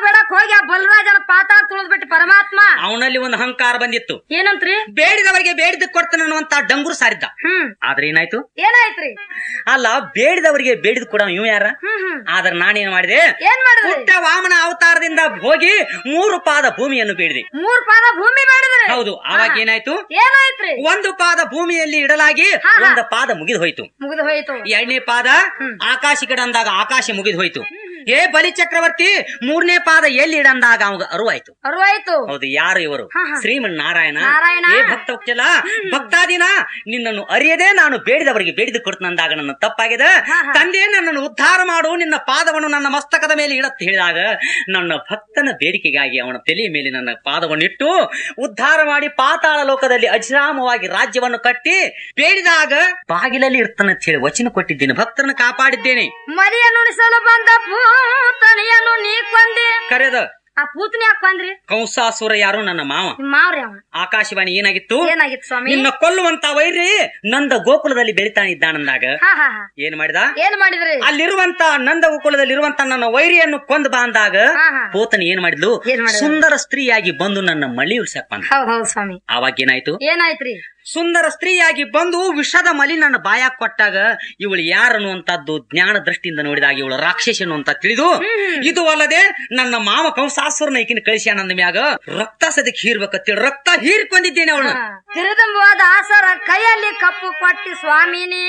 ಹೋಗಿ ಆ ಬಲರಾಜನ ಪಾತಾಳ ತುಳಿದ್ಬಿಟ್ಟು ಪರಮಾತ್ಮ ಅವನಲ್ಲಿ ಒಂದು ಅಹಂಕಾರ ಬಂದಿತ್ತು ಏನಂತ್ರಿ ಬೇಡಿದವರಿಗೆ ಬೇಡಿದ ಕೊಡ್ತಾನೆ ಅನ್ನುವಂತ ಡಂಗುರು ಸಾರಿದ್ದ ಹ್ಮ್ ಆದ್ರೆ ಏನಾಯ್ತು ಏನಾಯ್ತ್ರಿ ಅಲ್ಲ ಬೇಡಿದವರಿಗೆ ಬೇಡಿದ ಕೊಡ ಇವ್ ಯಾರ ಹ್ಮ್ ಹ್ಮ್ ಆದ್ರೆ ನಾನೇನ್ ಮಾಡಿದೆ ಏನ್ ಮಾಡಿದ್ರಿ ಪುಟ್ಟ ವಾಮನ ಅವತಾರದಿಂದ ಹೋಗಿ ಮೂರು ಪಾದ ಭೂಮಿಯನ್ನು ಬೇಡಿದೆ ಮೂರ್ ಪಾದ ಭೂಮಿ ಮಾಡಿದ್ರಿ ಹೌದು ಅವಾಗ ಏನಾಯ್ತು ಏನಾಯ್ತ್ರಿ ಒಂದು ಪಾದ ಭೂಮಿಯಲ್ಲಿ ಇಡಲಾಗಿ ಹಾ, ಹಾ. ಒಂದು ಪಾದ ಮುಗಿದು ಹೋಯ್ತು ಮುಗಿದು ಹೋಯ್ತು ಎರಡನೇ ಪಾದ ಆಕಾಶ ಗಿಡಂದಾಗ ಆಕಾಶ ಮುಗಿದು ಹೋಯ್ತು ಏ ಬಲಿ ಚಕ್ರವರ್ತಿ ಮೂರನೇ ಪಾದ ಎಲ್ಲಿ ಇಡಂದಾಗ ಅವಾಗ ಅರುವಾಯ್ತು ಅರುವಾಯ್ತು ಹೌದು ಯಾರು ಇವರು ಹಾ, ಹಾ. ಶ್ರೀಮನ್ ನಾರಾಯಣ ನಾರಾಯಣ. ಏ ಭಕ್ತ ವತ್ಸಲ ಭಕ್ತಾದಿನ ನಿನ್ನನ್ನು ಅರಿಯದೆ ನಾನು ಬೇಡಿದವರಿಗೆ ಬೇಡಿದ ಕೊಡ್ತಂದಾಗ ನನ್ನ ತಪ್ಪಾಗಿದೆ ಹಾ, ಹಾ. ತಂದೆ ನನ್ನನ್ನು ಉದ್ಧಾರ ಮಾಡು ನಿನ್ನ ಪಾದವನ್ನು ನನ್ನ ಮಸ್ತಕದ ಮೇಲೆ ಇಡತ್ ಹೇಳಿದಾಗ ನನ್ನ ಭಕ್ತನ ಬೇಡಿಕೆಗಾಗಿ ಅವನ ತಲೆಯ ಮೇಲೆ ನನ್ನ ಪಾದವನ್ನು ಇಟ್ಟು ಉದ್ಧಾರ ಮಾಡಿ ಪಾತಾಳ ಲೋಕದಲ್ಲಿ ಅಜರಾಮವಾಗಿ ರಾಜ್ಯವನ್ನು ಕಟ್ಟಿ ಬೇಡಿದಾಗ ಬಾಗಿಲಲ್ಲಿ ಇರ್ತಾನಂತ ಹೇಳಿ ವಚನ ಕೊಟ್ಟಿದ್ದೇನೆ ಭಕ್ತರನ್ನು ಕಾಪಾಡಿದ್ದೇನೆ ಮರಿಯ ನುಡಿಸಲು ಬಂದ ಪೂತನಿಯನ್ನು ನೀ ಕೊಂದೆ ಕರೆದ ಆ ಪೂತನಿ ಯಾಕೆ ಕೊಂದ್ರಿ ಕಂಸಾಸುರ ಯಾರು ನನ್ನ ಮಾವ ನಿಮ್ ಮಾವ್ರಿ ಅವ ಆಕಾಶವಾಣಿ ಏನಾಗಿತ್ತು ಏನಾಗಿತ್ತು ಸ್ವಾಮಿ ನಿನ್ನ ಕೊಲ್ಲುವಂತ ವೈರಿ ನಂದ ಗೋಕುಲದಲ್ಲಿ ಬೆಳಿತಾನಿದ್ದಾನಂದಾಗ ಹಾ ಹಾ ಹಾ ಏನ್ ಮಾಡಿದ ಏನ್ ಮಾಡಿದ್ರಿ ಅಲ್ಲಿರುವಂತ ನಂದ ಗೋಕುಲದಲ್ಲಿ ಇರುವಂತ ನನ್ನ ವೈರಿಯನ್ನು ಕೊಂದು ಬಾ ಅಂದಾಗ ಹಾ, ಹಾ. ಪೋತನ ಏನ್ ಮಾಡಿದ್ಲು ಏನ್ ಮಾಡಿದ್ಲು? ಸುಂದರ ಸ್ತ್ರೀಯಾಗಿ ಬಂದು ನನ್ನ ಮಳಿ ಉಳ್ಸಕ್ ಬಂದ ಹೌದ್ ಹೌದ್ ಸ್ವಾಮಿ ಅವಾಗ ಏನಾಯ್ತು ಏನಾಯ್ತ್ರಿ ಸುಂದರ ಸ್ತ್ರೀಯಾಗಿ ಬಂದು ವಿಷದ ಮಲಿ ನನ್ನ ಬಾಯಾಗ ಕೊಟ್ಟಾಗ ಇವಳು ಯಾರು ಅನ್ನುವಂತದ್ದು ಜ್ಞಾನ ದೃಷ್ಟಿಯಿಂದ ನೋಡಿದಾಗ ಇವಳು ರಾಕ್ಷಸಿ ಅನ್ನುವಂತ ತಿಳಿದು ಇದು ಅಲ್ಲದೆ ನನ್ನ ಮಾವ ಕಂಸಾಸುರನ ಈಕಿನ ಕಳಿಸ್ಯಾನಂದ ಮ್ಯಾಗ ರಕ್ತ ಸದಕ್ಕೆ ಹೀರ್ಬೇಕಂತೇಳಿ ರಕ್ತ ಹೀರ್ಕೊಂಡಿದ್ದೇನೆ ಅವಳನ್ನ ತಿರುದಂಬುವಾದ ಆಸರ ಕೈಯಲ್ಲಿ ಕಪ್ಪು ಕೊಟ್ಟಿ ಸ್ವಾಮಿನಿ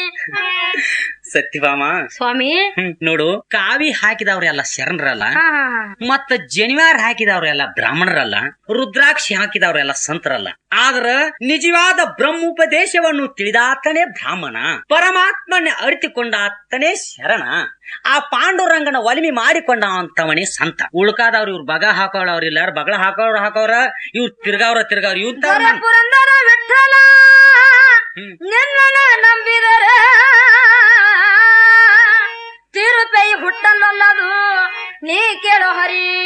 ಸತ್ಯಭಾಮ ಸ್ವಾಮಿ ಹ್ಮ್, ನೋಡು ಕಾವಿ ಹಾಕಿದವ್ರೆಲ್ಲ ಶರಣರಲ್ಲ ಹಾ ಹಾ ಹಾ ಮತ್ತ ಜನಿವಾರ ಹಾಕಿದವ್ರೆಲ್ಲ ಬ್ರಾಹ್ಮಣರಲ್ಲ ರುದ್ರಾಕ್ಷಿ ಹಾಕಿದವ್ರೆಲ್ಲ ಸಂತರಲ್ಲ ಆದ್ರ ನಿಜವಾದ ಬ್ರಹ್ಮೋಪದೇಶವನ್ನು ತಿಳಿದಾತನೇ ಬ್ರಾಹ್ಮಣ ಪರಮಾತ್ಮನ ಅರಿತುಕೊಂಡಾತನೇ ಶರಣ ಆ ಪಾಂಡುರಂಗನ ಒಲಿಮೆ ಮಾಡಿಕೊಂಡ ಅಂತವನೇ ಸಂತ ಉಳ್ಕಾದವ್ರು ಇವ್ರು ಬಗ ಹಾಕೋಳವ್ರಿಲ್ಲ ಬಗಳ ಹಾಕೋರು ಹಾಕೋರ ಇವ್ರು ತಿರ್ಗಾವ್ರ ತಿರ್ಗಾವ್ರ ಇವ್ರ ದೊರೆ ಪುರಂದರ ವಿಠಲ ಹ್ಮ್. ನಿನ್ನ ನಂಬಿದರೆ ತಿರುಪೈ ಹುಟ್ಟಲ್ಲದು ನೀ ಕೇಳೋ ಹರಿ